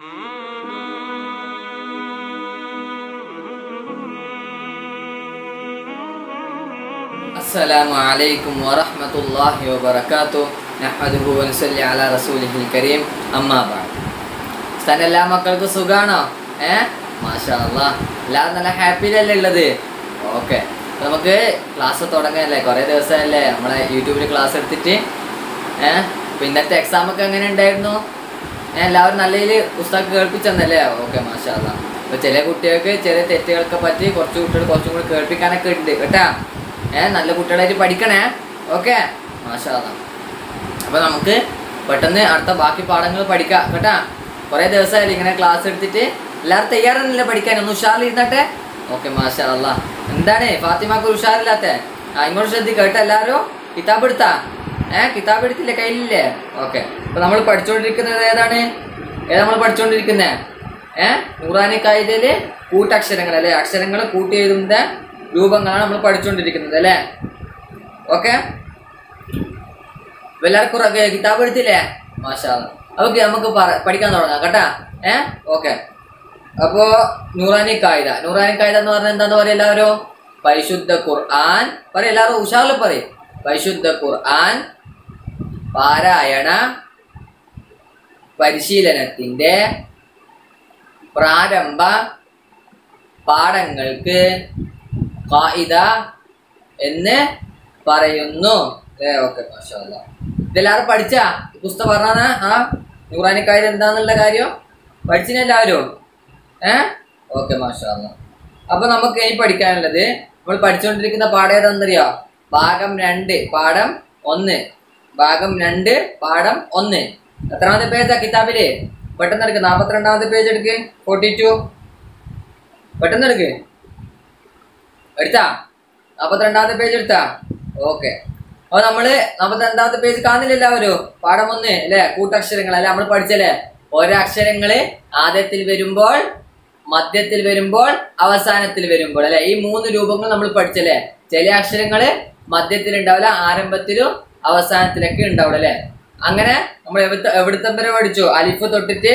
السلام عليكم ورحمة الله وبركاته نحمده ونصلي على رسوله الكريم أما بعد സ്ഥലം എല്ലാ മക്കൾക്കും സുഖാണോ ഏ മാഷാ അല്ലാ എല്ലാവരും നല്ല ഹാപ്പിയിലല്ലേ ഉള്ളത് ഓക്കെ നമുക്ക് ക്ലാസ് തുടങ്ങാനല്ലേ കുറേ ദിവസമല്ലേ നമ്മളെ യൂട്യൂബിൽ ക്ലാസ് എടുത്തിട്ട് ഏ അപ്പോൾ ഇന്നത്തെ എക്സാം ഒക്കെ എങ്ങനെ ഉണ്ടായിരുന്നു ഏ എല്ലാവരും നല്ല രീതിയിൽ പുസ്തകം കേൾപ്പിച്ചെന്നല്ലേ ഓക്കെ മാഷാ അല്ലാ അപ്പോൾ ചില കുട്ടികൾക്ക് ചെറിയ തെറ്റുകളൊക്കെ പറ്റി കുറച്ച് കുട്ടികൾ കുറച്ചും കൂടി കേൾപ്പിക്കാനൊക്കെ ഉണ്ട് കേട്ടാ ഏ നല്ല കുട്ടികളായിട്ട് പഠിക്കണേ ഓക്കെ മാഷാ അല്ലാ അപ്പോൾ നമുക്ക് പെട്ടെന്ന് അടുത്ത ബാക്കി പാഠങ്ങൾ പഠിക്കാം കേട്ടാ കുറേ ദിവസമായില്ലേ ഇങ്ങനെ ക്ലാസ് എടുത്തിട്ട് എല്ലാവരും തയ്യാറല്ലേ പഠിക്കാൻ ഒന്ന് ഉഷാറിലിരുന്നട്ടെ ഓക്കെ മാഷാ അല്ലാ എന്താണ് ഫാത്തിമാക്ക് ഒരു ഉഷാറില്ലാത്ത ആ ഇങ്ങോട്ട് ശ്രദ്ധിക്കുക കേട്ടോ എല്ലാവരും കിതാബ് എടുത്താ ഏ കിതാബ് എടുത്തില്ലേ കയ്യിലില്ലേ ഓക്കെ അപ്പൊ നമ്മൾ പഠിച്ചുകൊണ്ടിരിക്കുന്നത് ഏതാണ് ഏതാ നമ്മൾ പഠിച്ചുകൊണ്ടിരിക്കുന്നത് ഏ നൂറാനി കായികയില് കൂട്ടക്ഷരങ്ങൾ അല്ലെ അക്ഷരങ്ങൾ കൂട്ടി എഴുതുന്ന രൂപങ്ങളാണ് നമ്മൾ പഠിച്ചുകൊണ്ടിരിക്കുന്നത് അല്ലേ ഓക്കെ എല്ലാവർക്കും ഉറ- കിതാബ് എടുത്തില്ലേ മാഷാ ഓക്കെ നമുക്ക് പറ- പഠിക്കാൻ തുടങ്ങാം കേട്ടാ ഏ ഓക്കെ അപ്പോ നൂറാനി കായിക നൂറാനി കായിക എന്ന് പറഞ്ഞാൽ എന്താന്ന് പറയാ എല്ലാവരും പരിശുദ്ധ ഖുർആൻ പറ എല്ലാവരും ഉഷാറിൽ പറയും പരിശുദ്ധ ഖുർആൻ പാരായണ പരിശീലനത്തിന്റെ പ്രാരംഭ പാഠങ്ങൾക്ക് ഖായിദ എന്ന് പറയുന്നു ഏ ഓക്കെ മാഷാല്ല ഇതെല്ലാവരും പഠിച്ചാ ഈ പുസ്തകം പറഞ്ഞാ ആ നൂറാനിക്കായത് എന്താന്നുള്ള കാര്യം പഠിച്ചിനെല്ലാവരും ഏ ഓക്കെ മാഷാല്ല അപ്പൊ നമുക്ക് ഇനി പഠിക്കാനുള്ളത് നമ്മൾ പഠിച്ചുകൊണ്ടിരിക്കുന്ന പാഠം ഏതാണെന്നറിയോ ഭാഗം രണ്ട് പാഠം ഒന്ന് ഭാഗം രണ്ട് പാഠം ഒന്ന് എത്രാമത്തെ പേജാ കിതാബില് പെട്ടെന്ന് എടുക്ക് നാപ്പത്തിരണ്ടാമത്തെ പേജ് എടുക്ക് ഫോർട്ടി ടു പെട്ടെന്ന് എടുക്ക് എടുത്താ നാപ്പത്തിരണ്ടാമത്തെ പേജ് എടുത്താ ഓക്കെ അപ്പൊ നമ്മള് നാപ്പത്തിരണ്ടാമത്തെ പേജ് കാണുന്നില്ല എല്ലാവരും പാഠം ഒന്ന് അല്ലെ കൂട്ടക്ഷരങ്ങൾ അല്ലെ നമ്മൾ പഠിച്ചല്ലേ ഓരോ അക്ഷരങ്ങള് ആദ്യത്തിൽ വരുമ്പോൾ മധ്യത്തിൽ വരുമ്പോൾ അവസാനത്തിൽ വരുമ്പോൾ അല്ലെ ഈ മൂന്ന് രൂപങ്ങൾ നമ്മൾ പഠിച്ചല്ലേ ചില അക്ഷരങ്ങള് മധ്യത്തിൽ ഉണ്ടാവില്ല ആരംഭത്തിലും അവസാനത്തിലൊക്കെ ഉണ്ടാവുള്ളൂ അല്ലെ അങ്ങനെ നമ്മൾ എവിടുത്തെ എവിടുത്തെ വരെ പഠിച്ചു അലിഫ് തൊട്ടിട്ട്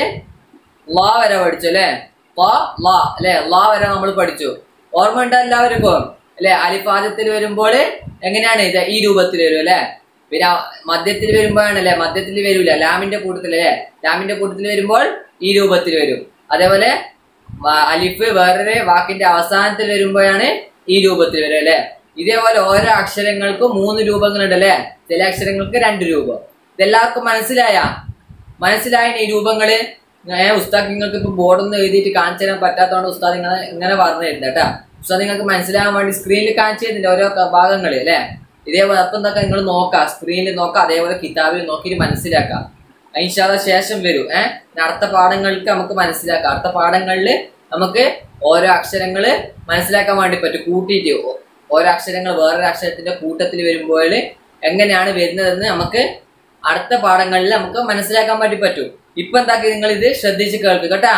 ലാ വരെ പഠിച്ചു അല്ലെ ലാ ലാ അല്ലെ ലാ വരെ നമ്മൾ പഠിച്ചു ഓർമ്മ ഉണ്ടോ എല്ലാവർക്കും അല്ലെ അലിഫ് ആദ്യത്തിൽ വരുമ്പോൾ എങ്ങനെയാണ് ഇത് ഈ രൂപത്തിൽ വരും അല്ലെ പിന്നെ മധ്യത്തിൽ വരുമ്പോഴാണ് അല്ലെ മധ്യത്തിൽ വരൂല ലാമിന്റെ കൂട്ടത്തിൽ അല്ലെ ലാമിന്റെ കൂട്ടത്തിൽ വരുമ്പോൾ ഈ രൂപത്തിൽ വരും അതേപോലെ വ- അലിഫ് വേറൊരു വാക്കിന്റെ അവസാനത്തിൽ വരുമ്പോഴാണ് ഈ രൂപത്തിൽ വരും അല്ലെ ഇതേപോലെ ഓരോ അക്ഷരങ്ങൾക്കും മൂന്ന് രൂപങ്ങളുണ്ട് അല്ലെ ചില അക്ഷരങ്ങൾക്ക് രണ്ട് രൂപം ഇതെല്ലാവർക്കും മനസ്സിലായ മനസ്സിലായ ഈ രൂപങ്ങള് ഏഹ് ഉസ്താദ് നിങ്ങൾക്ക് ഇപ്പൊ ബോർഡൊന്നും എഴുതിയിട്ട് കാണിച്ചു തരാൻ പറ്റാത്തതുകൊണ്ട് ഉസ്താദ് നിങ്ങളെ ഇങ്ങനെ പറഞ്ഞു തരുന്നത് കേട്ടാ ഉസ്താദ് നിങ്ങൾക്ക് മനസ്സിലാകാൻ വേണ്ടി സ്ക്രീനിൽ കാണിച്ചു തരുന്നുണ്ട് ഓരോ ക- ഭാഗങ്ങള് അല്ലെ ഇതേപോലെ അപ്പം എന്തൊക്കെ നിങ്ങൾ നോക്കാം സ്ക്രീനിൽ നോക്കാം അതേപോലെ കിതാബിൽ നോക്കിയിട്ട് മനസ്സിലാക്കാം ഇൻഷാല്ല ശേഷം വരും ഏഹ് അടുത്ത പാഠങ്ങൾക്ക് നമുക്ക് മനസ്സിലാക്കാം അടുത്ത പാഠങ്ങളിൽ നമുക്ക് ഓരോ അക്ഷരങ്ങള് മനസ്സിലാക്കാൻ വേണ്ടി പറ്റും കൂട്ടിയിട്ട് ഓ- ഓരോ അക്ഷരങ്ങൾ വേറൊരു അക്ഷരത്തിന്റെ കൂട്ടത്തിൽ വരുമ്പോൾ എങ്ങനെയാണ് വരുന്നതെന്ന് നമുക്ക് അടുത്ത പാഠങ്ങളിൽ നമുക്ക് മനസ്സിലാക്കാൻ വേണ്ടി പറ്റും ഇപ്പൊ എന്താക്കി നിങ്ങൾ ഇത് ശ്രദ്ധിച്ച് കേൾക്കുക കേട്ടാ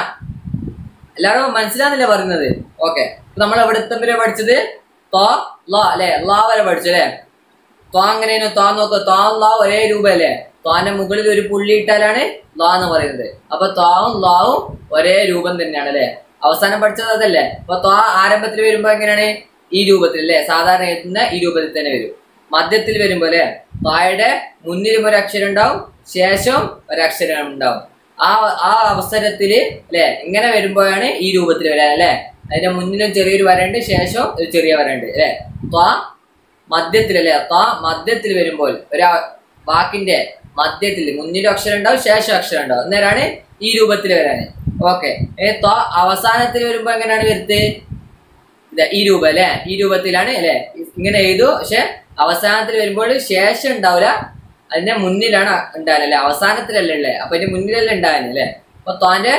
എല്ലാവരും മനസ്സിലാന്നില്ലേ പറയുന്നത് ഓക്കെ നമ്മൾ എവിടുത്തെ വരെ പഠിച്ചത് തോ ലാ അല്ലെ ലാ വരെ പഠിച്ചു അല്ലെ ത്വാ എങ്ങനെയാണ് ത്വാ നോക്കുക ത്വാ ലാ ഒരേ രൂപയല്ലേ ത്വാന്റെ മുകളിൽ ഒരു പുള്ളി ഇട്ടാലാണ് ലാ എന്ന് പറയുന്നത് അപ്പൊ ത്വാവും ലാവും ഒരേ രൂപം തന്നെയാണ് അല്ലെ അവസാനം പഠിച്ചത് അതല്ലേ അപ്പൊ ത്വാ ആരംഭത്തിൽ വരുമ്പോ എങ്ങനെയാണ് ഈ രൂപത്തിൽ അല്ലെ സാധാരണ എഴുതുന്ന ഈ രൂപത്തിൽ തന്നെ വരും മധ്യത്തിൽ വരുമ്പോ അല്ലെ ത്വായുടെ മുന്നിലും ഒരു അക്ഷരം ഉണ്ടാവും ശേഷം ഒരക്ഷരം ഉണ്ടാവും ആ ആ അവസരത്തില് അല്ലെ ഇങ്ങനെ വരുമ്പോഴാണ് ഈ രൂപത്തിൽ വരാ അല്ലെ അതിന്റെ മുന്നിലും ചെറിയൊരു വരണ്ട് ശേഷം ഒരു ചെറിയ വരണ്ട് അല്ലെ ത്വാ മധ്യത്തിൽ അല്ലെ ത്വാ മധ്യത്തിൽ വരുമ്പോൾ ഒരു ആ- വാക്കിന്റെ മധ്യത്തിൽ മുന്നിലും അക്ഷരം ഉണ്ടാവും ശേഷം അക്ഷരം ഉണ്ടാവും അന്നേരമാണ് ഈ രൂപത്തിൽ വരാന് ഓക്കെ ത്വാ അവസാനത്തിൽ വരുമ്പോ എങ്ങനെയാണ് വരുന്നത് ഇതാ ഈ രൂപ അല്ലെ ഈ രൂപത്തിലാണ് അല്ലെ ഇങ്ങനെ എഴുതു പക്ഷെ അവസാനത്തിൽ വരുമ്പോൾ ശേഷം ഉണ്ടാവില്ല അതിന്റെ മുന്നിലാണ് ഉണ്ടാകുന്നത് അല്ലെ അവസാനത്തിലല്ലേ ഉള്ളത് അപ്പൊ അതിന്റെ മുന്നിലല്ലേ ഉണ്ടാകുന്നത് അല്ലെ അപ്പൊ താന്റെ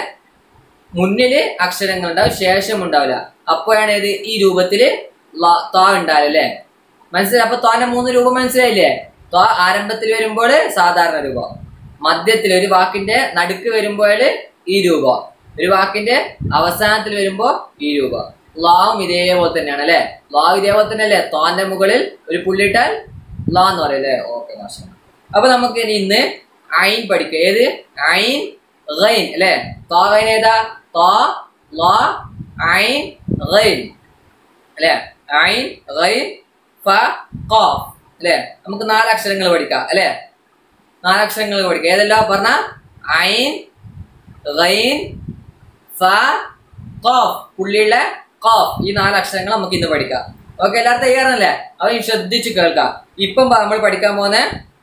മുന്നില് അക്ഷരങ്ങൾ ഉണ്ടാവും ശേഷം ഉണ്ടാവില്ല അപ്പോഴാണ് ഇത് ഈ രൂപത്തില് ല- ത്വാ ഉണ്ടാവില്ല അല്ലെ മനസ്സിലായി അപ്പൊ ത്വാന്റെ മൂന്ന് രൂപം മനസ്സിലായില്ലേ ത്വാ ആരംഭത്തിൽ വരുമ്പോൾ സാധാരണ രൂപം മധ്യത്തിൽ ഒരു വാക്കിന്റെ നടുക്ക് വരുമ്പോൾ ഈ രൂപം ഒരു വാക്കിന്റെ അവസാനത്തിൽ വരുമ്പോ ഈ രൂപം ലാവും ഇതേപോലെ തന്നെയാണ് അല്ലെ ലാവ് ഇതേപോലെ തന്നെ അല്ലേ ത്വാന്റെ മുകളിൽ ഒരു പുള്ളിയിട്ടാൽ ലാ എന്ന് പറയും അല്ലേ ഓക്കെ മാഷ അപ്പൊ നമുക്ക് ഇനി ഇന്ന് ഐൻ പഠിക്കാം ഏത് ഐൻ ഗൈൻ അല്ലേ താ ഗൈൻ ഏതാ താ ലാ ഐൻ ഗൈൻ അല്ലേ ഐൻ ഗൈൻ ഫ ഖാഫ് അല്ലേ നമുക്ക് നാല് അക്ഷരങ്ങൾ പഠിക്കാം അല്ലേ നാല് അക്ഷരങ്ങൾ പഠിക്കാം ഏതെല്ലാം പറഞ്ഞ ഐൻ ഗൈൻ ഫ ഖാഫ് പുള്ളിയുള്ള ഖാഫ് ഈ നാല് അക്ഷരങ്ങൾ നമുക്ക് ഇന്ന് പഠിക്കാം ഓക്കെ എല്ലാവരും തയ്യാറല്ലേ അവൻ ശ്രദ്ധിച്ച് കേൾക്കാം ഇപ്പം നമ്മൾ പഠിക്കാൻ പോകുന്ന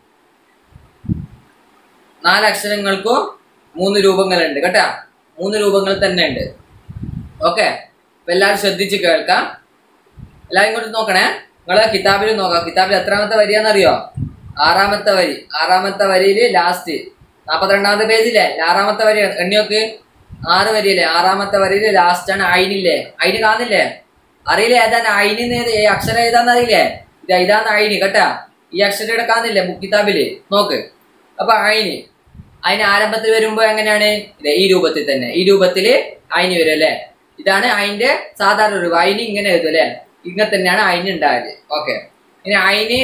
നാല് അക്ഷരങ്ങൾക്കും മൂന്ന് രൂപങ്ങളുണ്ട് കേട്ടാ മൂന്ന് രൂപങ്ങൾ തന്നെ ഉണ്ട് ഓക്കെ അപ്പൊ എല്ലാവരും ശ്രദ്ധിച്ച് കേൾക്കാം എല്ലാവരും ഇങ്ങോട്ട് നോക്കണേ നിങ്ങള് കിതാബിൽ നോക്കാം കിതാബിൽ എത്രാമത്തെ വരിയാന്നറിയോ ആറാമത്തെ വരി ആറാമത്തെ വരിയില് ലാസ്റ്റ് നാപ്പത്തിരണ്ടാമത്തെ പേജില്ലേ ആറാമത്തെ വരി എണ്ണി നോക്ക് ആറ് വരിയല്ലേ ആറാമത്തെ വരിയില് ലാസ്റ്റ് ആണ് അയിനില്ലേ അയിന് കാണുന്നില്ലേ അറിയില്ലേ ഏതാണ് അയിന് അക്ഷരം ഏതാന്ന് അറിയില്ലേ ഇത് ഇതാണ് അയിന് കേട്ടാ ഈ അക്ഷരം ഇവിടെ കാണുന്നില്ലേ ബുക്ക് കിതാബില് നോക്ക് അപ്പൊ അയിന് അതിന് ആരംഭത്തിൽ വരുമ്പോ എങ്ങനെയാണ് ഇത് ഈ രൂപത്തിൽ തന്നെ ഈ രൂപത്തില് അയിന് വരും അല്ലെ ഇതാണ് അതിന്റെ സാധാരണ രൂപം അയിന് ഇങ്ങനെ എഴുതും അല്ലെ ഇങ്ങനെ തന്നെയാണ് അയിന് ഉണ്ടായത് ഓക്കെ ഇനി അയിന്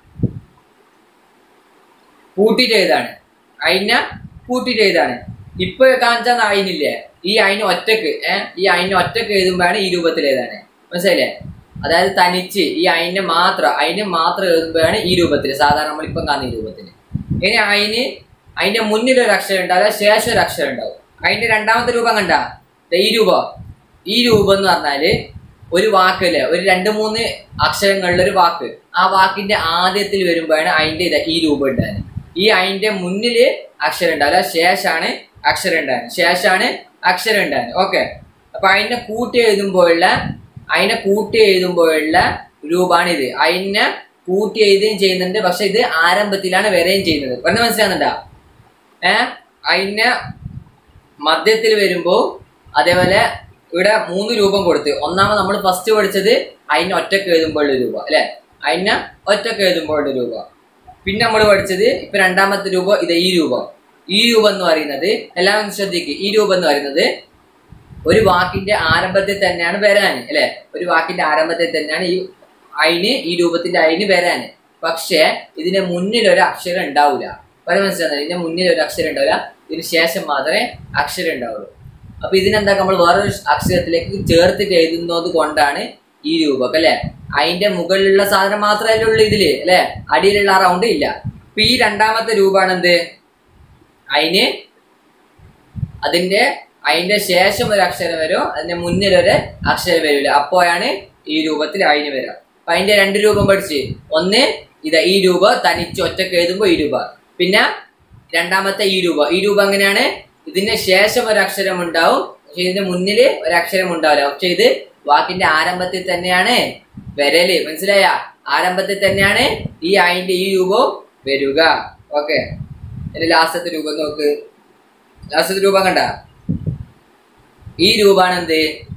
കൂട്ടിയിട്ട് എഴുതാണ് അയിന കൂട്ടിയിട്ട് എഴുതാണ് ഇപ്പൊ കാണിച്ചാൽ അയിനില്ലേ ഈ അയിന് ഒറ്റക്ക് ഏഹ് ഈ അയിന് ഒറ്റക്ക് എഴുതുമ്പോഴാണ് ഈ രൂപത്തിൽ എഴുതാണ് മനസ്സിലായില്ലേ അതായത് തനിച്ച് ഈ അയിന് മാത്രം അയിന് മാത്രം എഴുതുമ്പോഴാണ് ഈ രൂപത്തിൽ സാധാരണ നമ്മളിപ്പം കാണുന്ന ഈ രൂപത്തിൽ ഇനി അയിന് അതിന്റെ മുന്നിൽ ഒരു അക്ഷരം ഉണ്ടാവില്ല ശേഷം ഒരു അക്ഷരം ഉണ്ടാവും അതിന്റെ രണ്ടാമത്തെ രൂപം കണ്ട ഈ രൂപം ഈ രൂപം എന്ന് പറഞ്ഞാല് ഒരു വാക്കല്ലേ ഒരു രണ്ട് മൂന്ന് അക്ഷരങ്ങളിലെ ഒരു വാക്ക് ആ വാക്കിന്റെ ആദ്യത്തിൽ വരുമ്പോഴാണ് അതിന്റെ ഇത് ഈ രൂപം ഉണ്ടായത് ഈ അതിന്റെ മുന്നില് അക്ഷരം ഉണ്ടാവില്ല ശേഷാണ് അക്ഷരം ഉണ്ടായത് ശേഷാണ് അക്ഷരം ഉണ്ടായത് ഓക്കെ അപ്പൊ അതിനെ കൂട്ടി എഴുതുമ്പോഴുള്ള അതിനെ കൂട്ടി എഴുതുമ്പോഴുള്ള രൂപമാണ് ഇത് അതിനെ കൂട്ടി എഴുതുകയും ചെയ്യുന്നുണ്ട് പക്ഷെ ഇത് ആരംഭത്തിലാണ് വരെയും ചെയ്യുന്നത് പറഞ്ഞ മനസ്സിലാകുന്നുണ്ടോ ഏഹ് അതിനെ മധ്യത്തിൽ വരുമ്പോ അതേപോലെ ഇവിടെ മൂന്ന് രൂപം കൊടുത്ത് ഒന്നാമത് നമ്മൾ ഫസ്റ്റ് പഠിച്ചത് അതിനെ ഒറ്റക്ക് എഴുതുമ്പോഴുള്ള രൂപ അല്ലെ അതിനെ ഒറ്റക്ക് എഴുതുമ്പോഴുള്ള രൂപ പിന്നെ നമ്മൾ പഠിച്ചത് ഇപ്പൊ രണ്ടാമത്തെ രൂപം ഇത് ഈ രൂപം ഈ രൂപം എന്ന് പറയുന്നത് എല്ലാവരും ശ്രദ്ധിക്കുക ഈ രൂപം എന്ന് പറയുന്നത് ഒരു വാക്കിന്റെ ആരംഭത്തിൽ തന്നെയാണ് വരാൻ അല്ലെ ഒരു വാക്കിന്റെ ആരംഭത്തിൽ തന്നെയാണ് ഈ അയിന് ഈ രൂപത്തിന്റെ അയിന് വരാൻ പക്ഷേ ഇതിന് മുന്നിൽ ഒരു അക്ഷരം ഉണ്ടാവില്ല പല മനസ്സിലാകുന്നത് ഇതിന്റെ മുന്നിൽ ഒരു അക്ഷരം ഉണ്ടാവില്ല ഇതിന് ശേഷം മാത്രമേ അക്ഷരം ഉണ്ടാവുള്ളൂ അപ്പൊ ഇതിനെന്താ നമ്മൾ വേറൊരു അക്ഷരത്തിലേക്ക് ചേർത്തിട്ട് എഴുതുന്നത് കൊണ്ടാണ് ഈ രൂപം അല്ലെ അതിന്റെ മുകളിലുള്ള സാധനം മാത്രമല്ലേ ഉള്ളൂ ഇതില് അല്ലെ അടിയിലുള്ള ആ റൗണ്ട് ഇല്ല അപ്പൊ ഈ രണ്ടാമത്തെ രൂപമാണ് എന്ത് അതിന് അതിന്റെ അതിന്റെ ശേഷം ഒരു അക്ഷരം വരും അതിന്റെ മുന്നിൽ ഒരു അക്ഷരം വരില്ല അപ്പോഴാണ് ഈ രൂപത്തിൽ അതിന് വരിക അപ്പൊ അതിന്റെ രണ്ട് രൂപം പഠിച്ച് ഒന്ന് ഇത് ഈ രൂപ തനിച്ച് ഒറ്റക്ക് എഴുതുമ്പോ ഈ രൂപ പിന്നെ രണ്ടാമത്തെ ഈ രൂപ ഈ രൂപ എങ്ങനെയാണ് ഇതിന് ശേഷം ഒരു അക്ഷരം ഉണ്ടാവും പക്ഷെ ഇതിന്റെ മുന്നില് ഒരു അക്ഷരം ഉണ്ടാവില്ല പക്ഷെ ഇത് വാക്കിന്റെ ആരംഭത്തിൽ തന്നെയാണ് വരല് മനസ്സിലായ ആരംഭത്തിൽ തന്നെയാണ് ഈ അതിന്റെ ഈ രൂപം വരിക ഓക്കെ ഇനി ലാസ്റ്റത്തെ രൂപം നോക്ക് ലാസ്റ്റത്തെ രൂപം കണ്ട ഈ രൂപമാണ് എന്ത്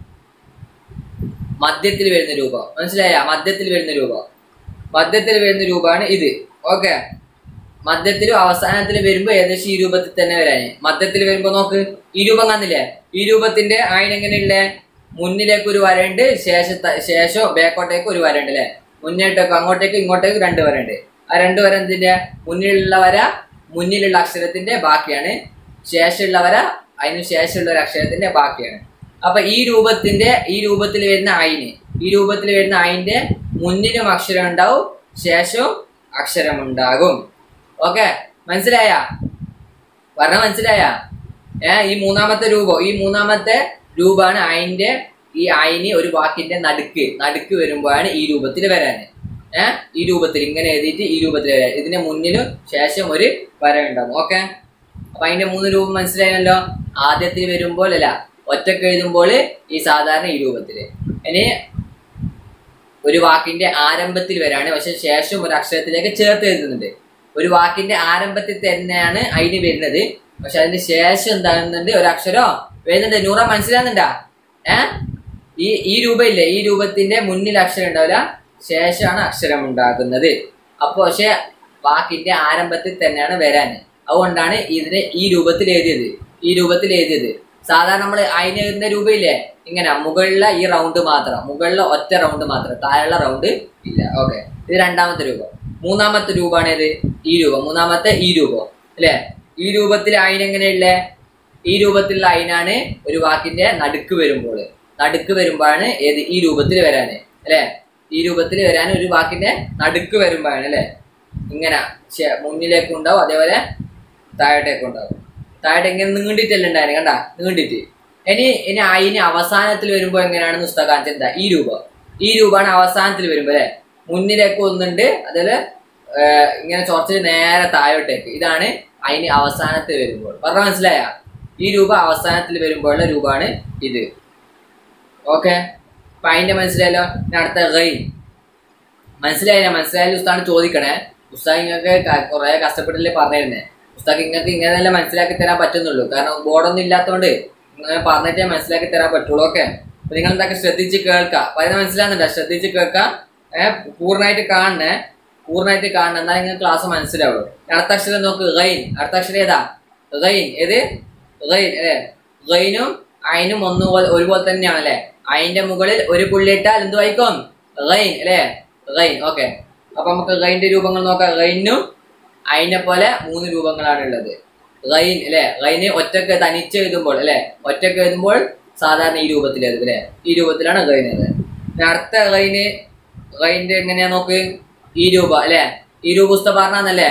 മധ്യത്തിൽ വരുന്ന രൂപം മനസ്സിലായ മധ്യത്തിൽ വരുന്ന രൂപം മധ്യത്തിൽ വരുന്ന രൂപമാണ് ഇത് ഓക്കെ മധ്യത്തിലും അവസാനത്തിൽ വരുമ്പോ ഏകദേശം ഈ രൂപത്തിൽ തന്നെ വരാന് മധ്യത്തിൽ വരുമ്പോ നോക്ക് ഈ രൂപം കാണുന്നില്ലേ ഈ രൂപത്തിന്റെ ആയിനെങ്ങനെയുള്ള മുന്നിലേക്ക് ഒരു വരയുണ്ട് ശേഷത്തെ ശേഷം ബാക്കോട്ടേക്ക് ഒരു വരയുണ്ട് അല്ലെ മുന്നോട്ടേക്ക് അങ്ങോട്ടേക്ക് ഇങ്ങോട്ടേക്ക് രണ്ട് വരയുണ്ട് ആ രണ്ട് വര എന്തിന്റെ മുന്നിലുള്ള വര മുന്നിലുള്ള അക്ഷരത്തിന്റെ ബാക്കിയാണ് ശേഷമുള്ള വര അതിന് ശേഷമുള്ള ഒരു അക്ഷരത്തിന്റെ ബാക്കിയാണ് അപ്പൊ ഈ രൂപത്തിന്റെ ഈ രൂപത്തിൽ വരുന്ന അയിന് ഈ രൂപത്തിൽ വരുന്ന അയിന്റെ മുന്നിലും അക്ഷരം ഉണ്ടാവും ശേഷവും അക്ഷരമുണ്ടാകും ഓക്കെ മനസ്സിലായ പറഞ്ഞ മനസ്സിലായ ഏ ഈ മൂന്നാമത്തെ രൂപം ഈ മൂന്നാമത്തെ രൂപമാണ് അയിന്റെ ഈ അയിന് ഒരു വാക്കിന്റെ നടുക്ക് നടുക്ക് വരുമ്പോഴാണ് ഈ രൂപത്തിൽ വരാൻ ഏ ഈ രൂപത്തിൽ ഇങ്ങനെ എഴുതിയിട്ട് ഈ രൂപത്തിൽ വരാൻ ഇതിന് മുന്നിലും ശേഷം ഒരു വര ഉണ്ടാവും ഓക്കെ അപ്പൊ അതിന്റെ മൂന്ന് രൂപം മനസ്സിലായല്ലോ ആദ്യത്തിൽ വരുമ്പോൾ അല്ല ഒറ്റക്ക് എഴുതുമ്പോൾ ഈ സാധാരണ ഈ രൂപത്തില് ഇനി ഒരു വാക്കിന്റെ ആരംഭത്തിൽ വരാണ് പക്ഷെ ശേഷം ഒരു അക്ഷരത്തിലേക്ക് ചേർത്ത് എഴുതുന്നുണ്ട് ഒരു വാക്കിന്റെ ആരംഭത്തിൽ തന്നെയാണ് അതിന് വരുന്നത് പക്ഷെ അതിന് ശേഷം എന്താകുന്നുണ്ട് ഒരു അക്ഷരോ വരുന്നുണ്ട് നൂറ മനസ്സിലാകുന്നുണ്ടാ ഏ ഈ ഈ രൂപം ഇല്ലേ ഈ രൂപത്തിന്റെ മുന്നിൽ അക്ഷരം ഉണ്ടാവില്ല ശേഷമാണ് അക്ഷരം ഉണ്ടാകുന്നത് അപ്പൊ പക്ഷെ വാക്കിന്റെ ആരംഭത്തിൽ തന്നെയാണ് വരാൻ അതുകൊണ്ടാണ് ഇതിനെ ഈ രൂപത്തിൽ എഴുതിയത് ഈ രൂപത്തിൽ എഴുതിയത് സാധാരണ നമ്മൾ അതിന് എഴുതുന്ന രൂപയില്ലേ ഇങ്ങനെ മുകളിലെ ഈ റൗണ്ട് മാത്രം മുകളിലെ ഒറ്റ റൗണ്ട് മാത്രം താഴെയുള്ള റൗണ്ട് ഇല്ല ഓക്കെ ഇത് രണ്ടാമത്തെ രൂപം മൂന്നാമത്തെ രൂപമാണ് ഇത് ഈ രൂപം മൂന്നാമത്തെ ഈ രൂപം അല്ലേ ഈ രൂപത്തിൽ അതിനെങ്ങനെയുള്ളേ ഈ രൂപത്തിലുള്ള ഐനാണ് ഒരു വാക്കിന്റെ നടുക്ക് വരുമ്പോൾ നടുക്ക് വരുമ്പോഴാണ് ഏത് ഈ രൂപത്തിൽ വരാന് അല്ലെ ഈ രൂപത്തിൽ വരാൻ ഒരു വാക്കിന്റെ നടുക്ക് വരുമ്പോഴാണ് അല്ലെ ഇങ്ങനെ ശേ- മുന്നിലേക്ക് ഉണ്ടാവും അതേപോലെ താഴോട്ടേക്ക് ഉണ്ടാവും താഴോട്ട് ഇങ്ങനെ നീണ്ടിട്ടല്ലേ ഉണ്ടായിരുന്നു കണ്ട നീണ്ടിട്ട് ഇനി ഇനി അയിന് അവസാനത്തിൽ വരുമ്പോ എങ്ങനെയാണ് പുസ്തകം കാണിച്ചത് എന്താ ഈ രൂപം ഈ രൂപമാണ് അവസാനത്തിൽ വരുമ്പോ അല്ലെ മുന്നിലേക്ക് ഒന്നുണ്ട് അതേപോലെ ഏർ ഇങ്ങനെ ചൊറച്ച് നേരെ താഴോട്ടേക്ക് ഇതാണ് അതിന് അവസാനത്തിൽ വരുമ്പോൾ പറഞ്ഞ മനസ്സിലായ ഈ രൂപ അവസാനത്തിൽ വരുമ്പോഴുള്ള രൂപമാണ് ഇത് ഓക്കെ അപ്പൊ അതിന്റെ മനസ്സിലായല്ലോ ഇനി അടുത്ത ഗൈൻ മനസ്സിലായില്ല മനസ്സിലായാലും ഉസ്താണ് ചോദിക്കണേ ഉസ്താദ് നിങ്ങൾക്ക് കുറെ കഷ്ടപ്പെട്ടില്ലേ പറഞ്ഞിരുന്നേ ഉസ്താദ് നിങ്ങൾക്ക് ഇങ്ങനെ മനസ്സിലാക്കി തരാൻ പറ്റുന്നുള്ളൂ കാരണം ബോർഡൊന്നും ഇല്ലാത്തതുകൊണ്ട് ഇങ്ങനെ പറഞ്ഞിട്ടേ മനസ്സിലാക്കി തരാൻ പറ്റുള്ളൂ ഓക്കെ അപ്പൊ നിങ്ങൾ എന്തൊക്കെ ശ്രദ്ധിച്ച് കേൾക്കുക പറയുന്നത് മനസ്സിലാകുന്നുണ്ടോ ശ്രദ്ധിച്ച് കേൾക്കുക ഏഹ് പൂർണ്ണമായിട്ട് കാണണേ പൂർണ്ണമായിട്ട് കാണണം എന്നാൽ നിങ്ങൾക്ക് ക്ലാസ് മനസ്സിലാവുള്ളൂ അടുത്ത അക്ഷരം നോക്ക് ഗൈൻ അടുത്ത അക്ഷരം ഏതാ ഗൈൻ ഏത് ഗൈൻ അല്ലേ ഗൈനും അയിനും ഒന്നുപോലെ ഒരുപോലെ തന്നെയാണ് അല്ലേ അയിന്റെ മുകളിൽ ഒരു പുള്ളി ഇട്ടാൽ എന്ത് വായിക്കും ഗൈൻ അല്ലേ ഗൈൻ ഓക്കെ അപ്പൊ നമുക്ക് ഗൈന്റെ രൂപങ്ങൾ നോക്കാം ഗൈനും അയിനെ പോലെ മൂന്ന് രൂപങ്ങളാണ് ഉള്ളത് ഗൈൻ അല്ലെ ഗൈന് ഒറ്റക്ക് തനിച്ച് എഴുതുമ്പോൾ അല്ലെ ഒറ്റക്ക് എഴുതുമ്പോൾ സാധാരണ ഈ രൂപത്തിൽ എഴുതും അല്ലെ ഈ രൂപത്തിലാണ് ഗൈൻ എഴുതുന്നത് പിന്നെ അടുത്ത ഗൈന് ഗൈന്റെ എങ്ങനെയാ നോക്ക് ഈ രൂപ അല്ലെ ഈ രൂപ പുസ്തകം പറഞ്ഞല്ലേ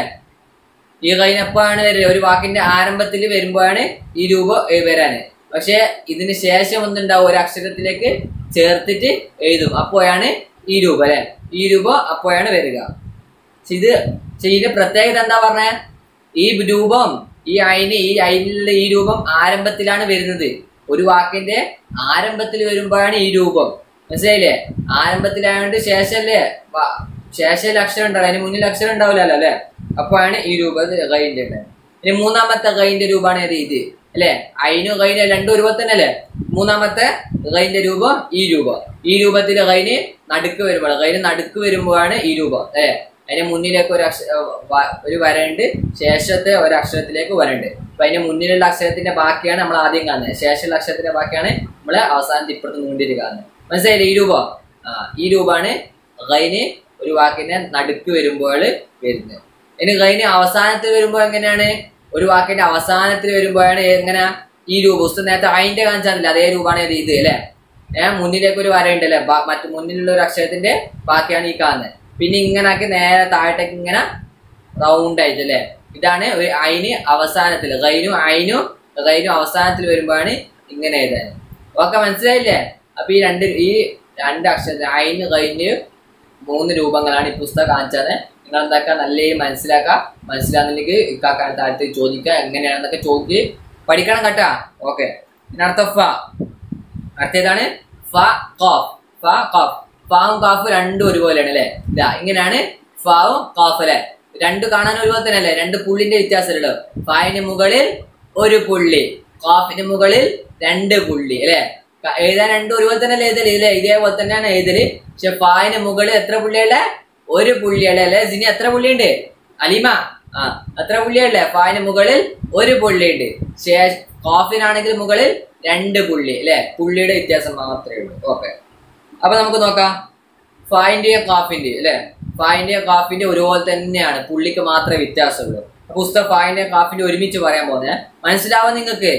ഈ ഗൈൻ എപ്പോഴാണ് വരിക ഒരു വാക്കിന്റെ ആരംഭത്തിൽ വരുമ്പോഴാണ് ഈ രൂപ ഏ, വരാന് പക്ഷെ ഇതിന് ശേഷം ഒന്നുണ്ടാവും ഒരു അക്ഷരത്തിലേക്ക് ചേർത്തിട്ട് എഴുതും അപ്പോഴാണ് ഈ രൂപ അല്ലെ ഈ രൂപ അപ്പോഴാണ് വരിക പക്ഷെ ഇത് പക്ഷെ ഇതിന്റെ പ്രത്യേകത എന്താ പറഞ്ഞ ഈ രൂപം ഈ അയിന് ഈ അയിലുള്ള ഈ രൂപം ആരംഭത്തിലാണ് വരുന്നത് ഒരു വാക്കിന്റെ ആരംഭത്തിൽ വരുമ്പോഴാണ് ഈ രൂപം മനസ്സിലായില്ലേ ആരംഭത്തിലായതുകൊണ്ട് ശേഷല്ലേ വ- ശേഷത്തിൽ അക്ഷരം ഉണ്ടാവും അതിന് മുന്നിൽ അക്ഷരം ഉണ്ടാവില്ലല്ലോ അല്ലെ അപ്പോഴാണ് ഈ രൂപം ഗൈന്റെ ഇനി മൂന്നാമത്തെ ഗൈന്റെ രൂപമാണ് ഏത് ഇത് അല്ലെ അയിനും ഗൈനും രണ്ടും ഒരുപോലെ തന്നെ അല്ലേ മൂന്നാമത്തെ ഗൈന്റെ രൂപം ഈ രൂപം ഈ രൂപത്തിൽ ഗൈന് നടുക്ക് വരുമ്പോൾ ഗൈന് നടുക്ക് വരുമ്പോഴാണ് ഈ രൂപം അല്ലെ അതിന്റെ മുന്നിലേക്ക് ഒരു അക്ഷ വ- ഒരു വരണ്ട് ശേഷത്തെ ഒരു അക്ഷരത്തിലേക്ക് വരണ്ട് അപ്പൊ അതിന്റെ മുന്നിലുള്ള അക്ഷരത്തിന്റെ ബാക്കിയാണ് നമ്മൾ ആദ്യം കാണുന്നത് ശേഷമുള്ള അക്ഷരത്തിന്റെ ബാക്കിയാണ് നമ്മൾ അവസാനത്തെ ഇപ്പുറത്ത് നീണ്ടിട്ട് കാണുന്നത് മനസ്സിലായില്ലേ ഈ രൂപം ആ ഈ രൂപമാണ് ഗൈന് ഒരു വാക്കിന്റെ നടുക്ക് വരുമ്പോൾ വരുന്നത് ഇനി ഗൈന് അവസാനത്തിൽ വരുമ്പോൾ എങ്ങനെയാണ് ഒരു വാക്കിന്റെ അവസാനത്തിൽ വരുമ്പോഴാണ് എങ്ങനെ ഈ രൂപ പുസ്തകം നേരത്തെ അതിന്റെ കാണിച്ചാൽ അതേ രൂപമാണ് ഇത് ഇത് അല്ലെ ഏഹ് മുന്നിലേക്ക് ഒരു വരയുണ്ട് അല്ലെ മറ്റു മുന്നിലുള്ള ഒരു അക്ഷരത്തിന്റെ ബാക്കിയാണ് ഈ കാണുന്നത് പിന്നെ ഇങ്ങനെ ആക്കി നേരെ താഴത്തേക്ക് ഇങ്ങനെ റൗണ്ട് ആയിട്ട് അല്ലെ ഇതാണ് ഒരു അയിന് അവസാനത്തിൽ ഗൈനും അയിനും ഗൈനും അവസാനത്തിൽ വരുമ്പോഴാണ് ഇങ്ങനെ എഴുതാൻ ഓക്കെ മനസ്സിലായില്ലേ അപ്പൊ ഈ രണ്ട് ഈ രണ്ട് അക്ഷരത്തിന് അയിന് ഗൈന് മൂന്ന് രൂപങ്ങളാണ് ഈ പുസ്തകം കാണിച്ചത് നിങ്ങൾ എന്താക്കുക നല്ല രീതിയിൽ മനസ്സിലാക്കുക മനസ്സിലാകുന്നില്ലെങ്കിൽ ഇക്കാക്കാൻ താഴത്ത് ചോദിക്കുക എങ്ങനെയാണെന്നൊക്കെ ചോദിച്ച് പഠിക്കണം കേട്ടാ ഓക്കെ പിന്നെ അടുത്ത ഫ അടുത്തേതാണ് ഫ ഖാഫ് ഫ ഖാഫ് ഫാവും കാഫ് രണ്ടും ഒരുപോലെയാണ് അല്ലെ ഇതാ ഇങ്ങനെയാണ് ഫാവും കാഫ് അല്ലെ രണ്ട് കാണാൻ ഒരുപോലെ തന്നെ അല്ലേ രണ്ട് പുള്ളിന്റെ വ്യത്യാസമുള്ളൂ ഫായിന് മുകളിൽ ഒരു പുള്ളി കാഫിന് മുകളിൽ രണ്ട് പുള്ളി അല്ലെ എഴുതാൻ രണ്ടും ഒരുപോലെ തന്നെ അല്ലേ എഴുതല് ഇല്ലേ ഇതേപോലെ തന്നെയാണ് എഴുതല് പക്ഷെ ഫായിന് മുകളിൽ എത്ര പുള്ളിയല്ലേ ഒരു പുള്ളിയല്ലേ അല്ലെ സിനി എത്ര പുള്ളിയുണ്ട് അലിമ ആ എത്ര പുള്ളിയല്ലേ ഫായിന് മുകളിൽ ഒരു പുള്ളിയുണ്ട് ശേഷ കാഫിനാണെങ്കിൽ മുകളിൽ രണ്ട് പുള്ളി അല്ലെ പുള്ളിയുടെ വ്യത്യാസം മാത്രമേ ഉള്ളൂ ഓക്കെ അപ്പൊ നമുക്ക് നോക്കാം ഫായിന്റെയും കാഫിന്റെയും അല്ലെ ഫായിന്റെയും കാഫിന്റെ ഒരുപോലെ തന്നെയാണ് പുള്ളിക്ക് മാത്രമേ വ്യത്യാസമുള്ളൂ അപ്പൊ പുസ്തകം ഫായിന്റെയും കാഫിന്റെ ഒരുമിച്ച് പറയാൻ പോകുന്നത് മനസ്സിലാവും നിങ്ങൾക്ക്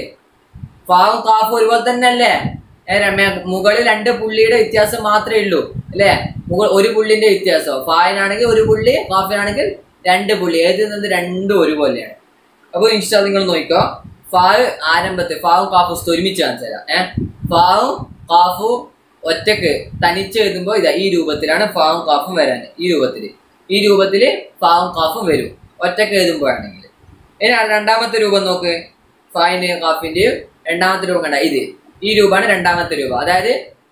ഫാവും കാഫും ഒരുപോലെ തന്നെ അല്ലേ ഏ രമ്യ മുകളിൽ രണ്ട് പുള്ളിയുടെ വ്യത്യാസം മാത്രമേ ഉള്ളൂ അല്ലേ മുകൾ ഒരു പുള്ളിന്റെ വ്യത്യാസം ഫായിനാണെങ്കിൽ ഒരു പുള്ളി കാഫിനാണെങ്കിൽ രണ്ട് പുള്ളി ഏത് നിന്ന് രണ്ടും ഒരുപോലെയാണ് അപ്പൊ ഇൻസ്റ്റാ നിങ്ങൾ നോക്കിക്കോ ഫാവ് ആരംഭത്തിൽ ഫാവും കാഫും പുസ്തകം ഒരുമിച്ച് കാണിച്ചു തരാം ഏഹ് ഫാവും കാഫും ഒറ്റക്ക് തനിച്ച് എഴുതുമ്പോൾ ഇതാ ഈ രൂപത്തിലാണ് ഫാവും കാഫും വരാൻ ഈ രൂപത്തിൽ ഈ രൂപത്തിൽ ഫാവും കാഫും വരും ഒറ്റക്ക് എഴുതുമ്പോഴാണെങ്കിൽ ഇനി രണ്ടാമത്തെ രൂപം നോക്ക് ഫായിന്റെയും കാഫിന്റെയും രണ്ടാമത്തെ രൂപം കണ്ട ഇത് ഈ രൂപമാണ് രണ്ടാമത്തെ രൂപം അതായത്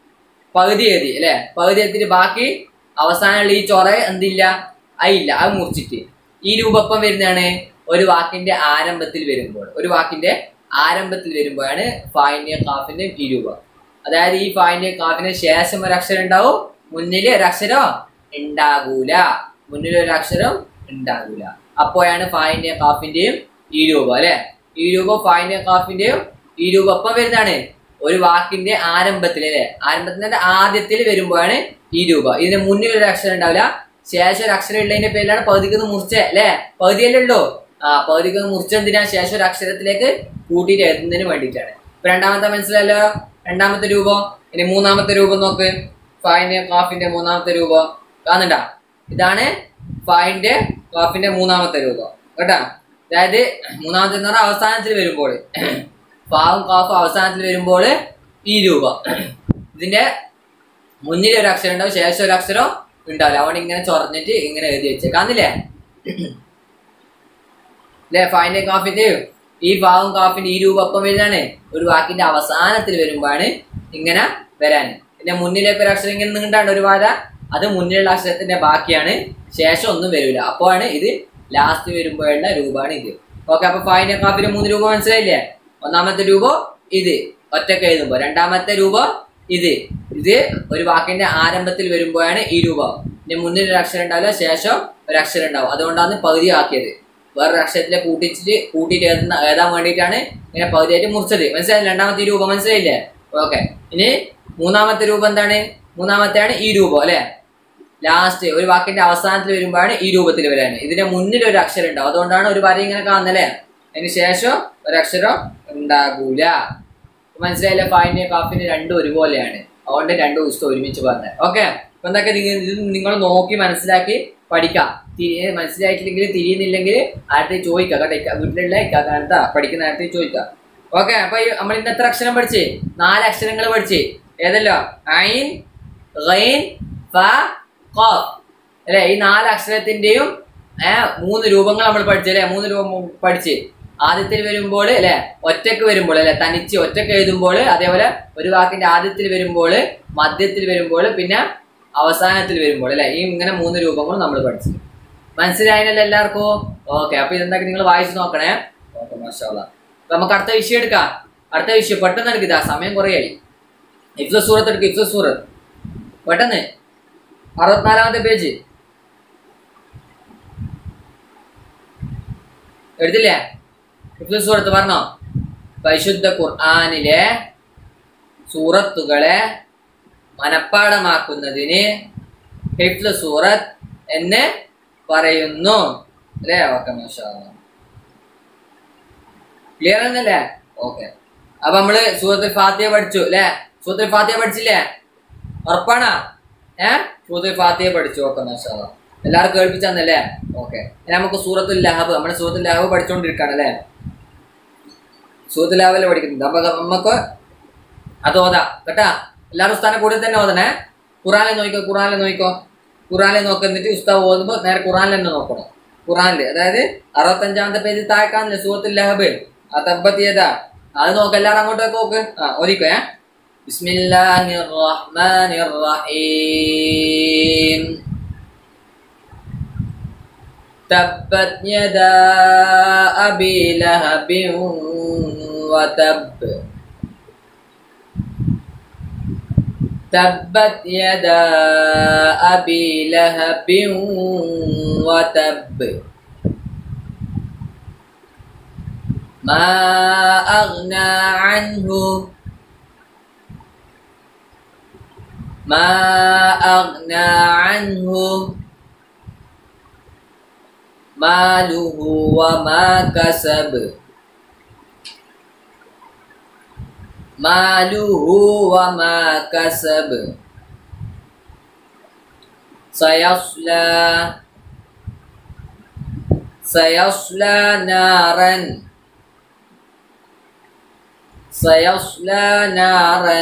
പകുതി എഴുതി അല്ലെ പകുതി എത്തിയിട്ട് ബാക്കി അവസാനമുള്ള ഈ ചൊറ എന്തില്ല അയില്ല അത് മുറിച്ചിട്ട് ഈ രൂപപ്പം വരുന്നതാണ് ഒരു വാക്കിന്റെ ആരംഭത്തിൽ വരുമ്പോൾ ഒരു വാക്കിന്റെ ആരംഭത്തിൽ വരുമ്പോഴാണ് ഫായിന്റെയും കാഫിന്റെയും ഈ രൂപം അതായത് ഈ ഫായിന്റെയും കാഫിന്റെ ശേഷം ഒരു അക്ഷരം ഉണ്ടാവും മുന്നിൽ ഒരു അക്ഷരം ഉണ്ടാകൂല മുന്നിൽ ഒരു അക്ഷരം ഉണ്ടാകൂല അപ്പോഴാണ് ഫായിന്റെയും കാഫിന്റെയും ഈ രൂപം അല്ലെ ഈ രൂപം ഫായിന്റെയും കാഫിന്റെയും ഈ രൂപം ഒപ്പം വരുന്നതാണ് ഒരു വാക്കിന്റെ ആരംഭത്തിൽ അല്ലെ ആരംഭത്തിന്റെ ആദ്യത്തിൽ വരുമ്പോഴാണ് ഈ രൂപം ഇതിന് മുന്നിൽ ഒരു അക്ഷരം ഉണ്ടാവില്ല ശേഷം ഒരു അക്ഷരം ഉള്ളതിന്റെ പേരിലാണ് പകുതിക്ക് മുറിച്ച അല്ലെ പകുതിയല്ലേ ഉള്ളൂ ആ പകുതിക്ക് മുറിച്ചെന്തിനാ ശേഷം ഒരു അക്ഷരത്തിലേക്ക് കൂട്ടിയിട്ട് എഴുതുന്നതിന് വേണ്ടിയിട്ടാണ് ഇപ്പൊ രണ്ടാമത്തെ മനസ്സിലല്ലോ രണ്ടാമത്തെ രൂപം ഇനി മൂന്നാമത്തെ രൂപം നോക്ക് ഫായിന്റെ കാഫിന്റെ മൂന്നാമത്തെ രൂപം കാണുന്നുണ്ടാ ഇതാണ് ഫായിന്റെ കാഫിന്റെ മൂന്നാമത്തെ രൂപം കേട്ടാ അതായത് മൂന്നാമത്തെ എന്ന് പറഞ്ഞാൽ അവസാനത്തിൽ വരുമ്പോൾ ഫാവും കാഫും അവസാനത്തിൽ വരുമ്പോൾ ഈ രൂപം ഇതിന്റെ മുന്നിൽ ഒരു അക്ഷരം ഉണ്ടാവും ശേഷം ഒരു അക്ഷരം ഉണ്ടാവില്ല അവിടെ ഇങ്ങനെ ചൊറഞ്ഞിട്ട് ഇങ്ങനെ എഴുതി വെച്ചേ കാണുന്നില്ലേ അല്ലെ ഫായിന്റെ കാഫിന്റെ ഈ ഫാവും കാഫിന്റെ ഈ രൂപം ഒപ്പം വരുന്നതാണ് ഒരു വാക്കിന്റെ അവസാനത്തിൽ വരുമ്പോഴാണ് ഇങ്ങനെ വരാൻ പിന്നെ മുന്നിലേക്ക് ഒരു അക്ഷരം ഇങ്ങനെ നീണ്ടാണ്ട് ഒരു വാര അത് മുന്നിലുള്ള അക്ഷരത്തിന്റെ ബാക്കിയാണ് ശേഷം ഒന്നും വരില്ല അപ്പോഴാണ് ഇത് ലാസ്റ്റ് വരുമ്പോഴുള്ള രൂപമാണ് ഇത് ഓക്കെ അപ്പൊ ഫായിന്റെ കാഫിന്റെ മൂന്ന് രൂപം മനസ്സിലായില്ലേ ഒന്നാമത്തെ രൂപം ഇത് ഒറ്റക്ക് എഴുതുമ്പോ രണ്ടാമത്തെ രൂപം ഇത് ഇത് ഒരു വാക്കിന്റെ ആരംഭത്തിൽ വരുമ്പോഴാണ് ഈ രൂപം ഇനി മുന്നിൽ ഒരു അക്ഷരം ഉണ്ടാവില്ല ശേഷം ഒരു അക്ഷരം ഉണ്ടാവും അതുകൊണ്ടാണ് പകുതി ആക്കിയത് വേറൊരു അക്ഷരത്തിലെ കൂട്ടിച്ചിട്ട് കൂട്ടിയിട്ട് എഴുതുന്ന എഴുതാൻ വേണ്ടിയിട്ടാണ് ഇങ്ങനെ പകുതിയായിട്ട് മുറിച്ചത് മനസ്സിലായി രണ്ടാമത്തെ ഈ രൂപം മനസ്സിലായില്ലേ ഓക്കെ ഇനി മൂന്നാമത്തെ രൂപം എന്താണ് മൂന്നാമത്തെയാണ് ഈ രൂപം അല്ലെ ലാസ്റ്റ് ഒരു വാക്കിന്റെ അവസാനത്തിൽ വരുമ്പോഴാണ് ഈ രൂപത്തിൽ വരാൻ ഇതിന്റെ മുന്നിൽ ഒരു അക്ഷരം ഉണ്ടാവും അതുകൊണ്ടാണ് ഒരു വര ഇങ്ങനെ കാണുന്നല്ലേ അതിന് ശേഷം ഒരു അക്ഷരം ഉണ്ടാകൂല മനസ്സിലായില്ലേ ഫായിന്റെ കാഫിന്റെ രണ്ടും ഒരുപോലെയാണ് അതുകൊണ്ട് രണ്ടും പുസ്തകം ഒരുമിച്ച് പറഞ്ഞത് ഓക്കെ അപ്പൊ എന്തൊക്കെ നിങ്ങൾ ഇത് നിങ്ങൾ നോക്കി മനസ്സിലാക്കി പഠിക്കാം തിരി മനസ്സിലായിട്ടില്ലെങ്കിൽ തിരിയുന്നില്ലെങ്കിൽ ആരുടെ ചോദിക്കാം കേട്ടോ ഇക്ക- വീട്ടിലുള്ള ഇക്കാലത്താ പഠിക്കുന്ന നേരത്തെ ചോദിക്കാം ഓക്കെ അപ്പൊ ഈ നമ്മൾ ഇന്ന് എത്ര അക്ഷരം പഠിച്ച് നാല് അക്ഷരങ്ങൾ പഠിച്ച് ഏതല്ലോ ഐൻ ഗൈൻ ഫ ഖാഫ് അല്ലെ ഈ നാല് അക്ഷരത്തിന്റെയും ഏഹ് മൂന്ന് രൂപങ്ങൾ നമ്മൾ പഠിച്ചു അല്ലെ മൂന്ന് രൂപം പഠിച്ച് ആദ്യത്തിൽ വരുമ്പോൾ അല്ലെ ഒറ്റക്ക് വരുമ്പോൾ അല്ലെ തനിച്ച് ഒറ്റക്ക് എഴുതുമ്പോൾ അതേപോലെ ഒരു വാക്കിന്റെ ആദ്യത്തിൽ വരുമ്പോൾ മധ്യത്തിൽ വരുമ്പോൾ പിന്നെ അവസാനത്തിൽ വരുമ്പോൾ അല്ലെ ഈ ഇങ്ങനെ മൂന്ന് രൂപങ്ങൾ നമ്മൾ പഠിച്ചു മനസ്സിലായല്ലോ എല്ലാവർക്കും ഓക്കെ അപ്പൊ ഇതെന്തൊക്കെ നിങ്ങൾ വായിച്ചു നോക്കണേ ഓക്കെ മാഷാല്ല അപ്പൊ നമുക്ക് അടുത്ത വിഷയം എടുക്കാം അടുത്ത വിഷയം പെട്ടെന്ന് എടുക്കുക സമയം കുറയായി ഇഫ്സ സൂറത്ത് എടുക്കുക ഇഫ്സ സൂറത്ത് പെട്ടെന്ന് അറുപത്തിനാലാമത്തെ പേജ് എടുത്തില്ലേ ഇഫ്സ സൂറത്ത് പറഞ്ഞോ പരിശുദ്ധ ഖുർആാനിലെ സൂറത്തുകളെ മനഃപ്പാടമാക്കുന്നതിന് ഹിഫ്ല് സൂറത്ത് എന്ന് പറയുന്നു അല്ലേ ഓക്കെ ക്ലിയർ എന്നല്ലേ ഓക്കെ അപ്പൊ നമ്മള് സൂറത്തുൽ ഫാത്തിയ പഠിച്ചു അല്ലേ സൂറത്തുൽ ഫാത്തിയ പഠിച്ചില്ലേ ഉറപ്പാണോ ഏ സൂറത്തുൽ ഫാത്തിയ പഠിച്ചു ഓക്കെ മാഷാ എല്ലാവർക്കും കേൾപ്പിച്ചന്നല്ലേ ഓക്കെ നമുക്ക് സൂറത്തുൽ ലഹബ് നമ്മുടെ സൂറത്തുൽ ലഹബ് പഠിച്ചുകൊണ്ടിരിക്കുകയാണ് അല്ലേ സൂറത്തുൽ ലഹബല്ലേ പഠിക്കുന്നുണ്ട് അപ്പൊ നമുക്ക് അത് ഓതാ കേട്ടാ എല്ലാവരും ഉസ്താനെ കൂടെ തന്നെ ഓതണേ ഖുറാനെ നോക്കിക്കോ ഖുറാനെ നോക്കിക്കോ ഖുറാനെ നോക്കുന്നിട്ട് ഉസ്താവ് ഓതുമ്പോ നേരെ ഖുറാനിൽ തന്നെ നോക്കണം ഖുറാനില് അതായത് അറുപത്തഞ്ചാമത്തെ പേജ് താഴെക്കാന്നില്ല സൂറത്തുൽ ലഹബ് ആ തബ്ബത്തിയതാ അത് നോക്ക് എല്ലാവരും അങ്ങോട്ടേക്ക് നോക്ക് ആ ഓരിക്കോ ഏ ബിസ്മില്ലാഹിർ റഹ്മാനിർ റഹീം تبت يدا أبي لهب وتب تبت يدا أبي لهب وتب ما أغنى عنه ما أغنى عنه ماله وما كسب ماله وما كسب سيصلى سيصلى نارا سيصلى نارا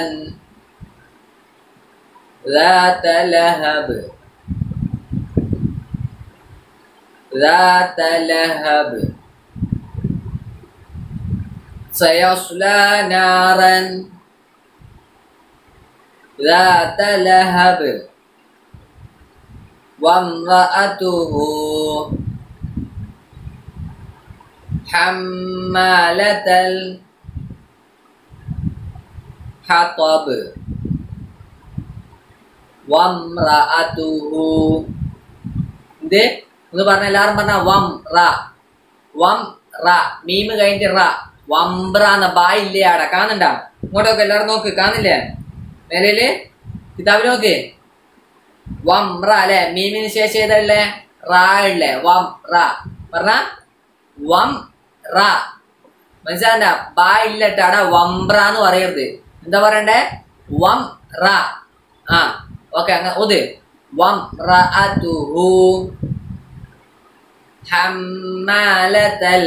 ذات لهب ذات لهب سيصلى نارا ذات لهب وامرأته حمالة الحطب വംറഅതുഹു ഇത് ഒന്ന് പറഞ്ഞ എല്ലാവരും പറഞ്ഞ വം റ വം റ മീമ് കഴിഞ്ഞിട്ട് റ വംബ്ര എന്ന ബാ ഇല്ലേ ആടെ കാണുന്നുണ്ടാ ഇങ്ങോട്ടൊക്കെ എല്ലാവരും നോക്ക് കാണുന്നില്ലേ മേലേല് കിതാബിൽ നോക്ക് വം റ അല്ലെ മീമിന് ശേഷം ഏതല്ലേ റാ ഉള്ളേ വം റ പറഞ്ഞ വം റ മനസ്സിലാണ്ട ബാ ഇല്ലട്ടാ അവിടെ വംറ എന്ന് പറയരുത് എന്താ പറയണ്ടേ വം റ ആ ഓക്കെ അങ്ങനെ ഒത് വം റഅതുഹു ഹമ്മാലത്തൽ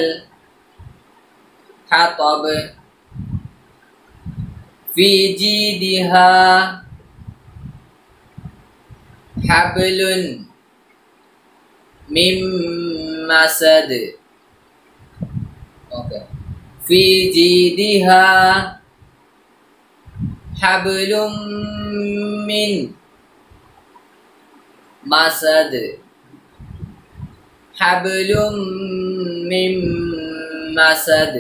ഹതബ് في جيدها حبل من مسد اوكي في جيدها حبل من مسد حبل من مسد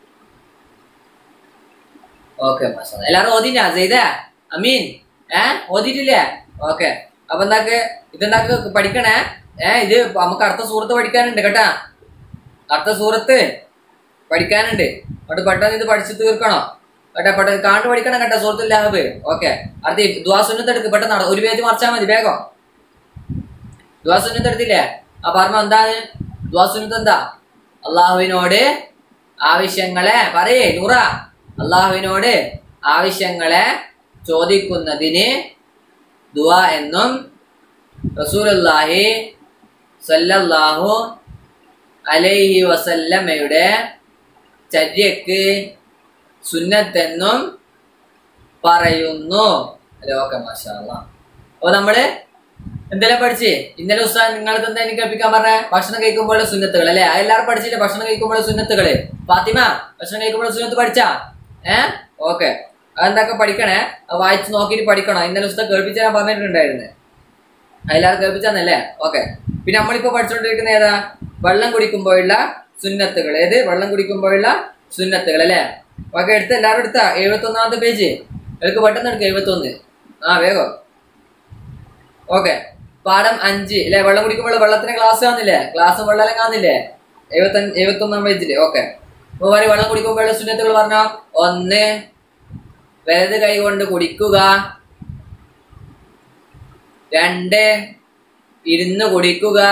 ഓക്കെ എല്ലാരും ഓതിനാ ചെയ്ത അമീൻ ഏ ഓതിട്ടില്ലേ ഓക്കെ അപ്പൊ എന്താക്ക് ഇതെന്താക്ക് പഠിക്കണേ ഏ ഇത് നമുക്ക് അടുത്ത സൂറത്ത് പഠിക്കാനുണ്ട് കേട്ടാ അടുത്ത സൂറത്ത് പഠിക്കാനുണ്ട് അവിടെ പെട്ടെന്ന് ഇത് പഠിച്ചു തീർക്കണോ കേട്ടാ പെട്ടെന്ന് കാണ്ട് പഠിക്കണം കേട്ടാ സൂറത്ത് ലാഹബ് ഓക്കെ അടുത്ത ദ്വാസുന്നത്ത് എടുക്ക് പെട്ടെന്ന് നട- ഒരു പേജ് മറിച്ചാൽ മതി വേഗം ദ്വാസുന്നത്ത് എടുത്തില്ലേ ആ പറഞ്ഞ എന്താണ് ദ്വാസുന്നത്ത് എന്താ അള്ളാഹുവിനോട് ആവശ്യങ്ങളെ പറയേ നൂറ അള്ളാഹുവിനോട് ആവശ്യങ്ങളെ ചോദിക്കുന്നതിന് ദുവ എന്നും റസൂലുള്ളാഹി സല്ലല്ലാഹു അലൈഹി വസല്ലമയുടെ ചര്യക്ക് സുന്നത്തെന്നും പറയുന്നു അല്ലേ ഓക്കെ മാഷാ അപ്പൊ നമ്മള് എന്തെല്ലാം പഠിച്ച് ഇന്നലെ ഉസ്താദ് നിങ്ങൾക്ക് എന്താ എനിക്ക് കേൾപ്പിക്കാൻ പറഞ്ഞ ഭക്ഷണം കഴിക്കുമ്പോൾ സുന്നത്തുകൾ അല്ലെ എല്ലാവരും പഠിച്ചില്ലേ ഭക്ഷണം കഴിക്കുമ്പോൾ സുന്നത്തുകള് ഫാത്തിമ ഭക്ഷണം കഴിക്കുമ്പോൾ സുന്നത്ത് പഠിച്ചാ ഏ ഓക്കെ അതെന്തൊക്കെ പഠിക്കണേ അത് വായിച്ച് നോക്കിയിട്ട് പഠിക്കണം ഇന്നലെ ഉസ്താദ് കേൾപ്പിച്ച് ഞാൻ പറഞ്ഞിട്ടുണ്ടായിരുന്നു എല്ലാവരും കേൾപ്പിച്ചാന്നല്ലേ ഓക്കെ പിന്നെ നമ്മളിപ്പോ പഠിച്ചുകൊണ്ടിരിക്കുന്ന ഏതാ വെള്ളം കുടിക്കുമ്പോഴുള്ള സുന്നത്തുകൾ ഏത് വെള്ളം കുടിക്കുമ്പോഴുള്ള സുന്നത്തുകൾ അല്ലേ ഓക്കെ എടുത്ത് എല്ലാവരും എടുത്താ എഴുപത്തി ഒന്നാമത്തെ പേജ് എനിക്ക് പെട്ടെന്ന് എടുക്കുക എഴുപത്തി ഒന്ന് ആ വേഗം ഓക്കെ പാഠം അഞ്ച് അല്ലെ വെള്ളം കുടിക്കുമ്പോൾ വെള്ളത്തിന് ക്ലാസ് കാണുന്നില്ലേ ക്ലാസ് വെള്ളം കാണുന്നില്ലേ എഴുപത്തി എഴുപത്തി ഒന്നാം പേജില് ഓക്കെ അപ്പൊ പറയും വെള്ളം കുടിക്കുമ്പോൾ സുന്നത്തുകൾ പറഞ്ഞോ ഒന്ന് വലത് കൈ കൊണ്ട് കുടിക്കുക രണ്ട് ഇരുന്ന് കുടിക്കുക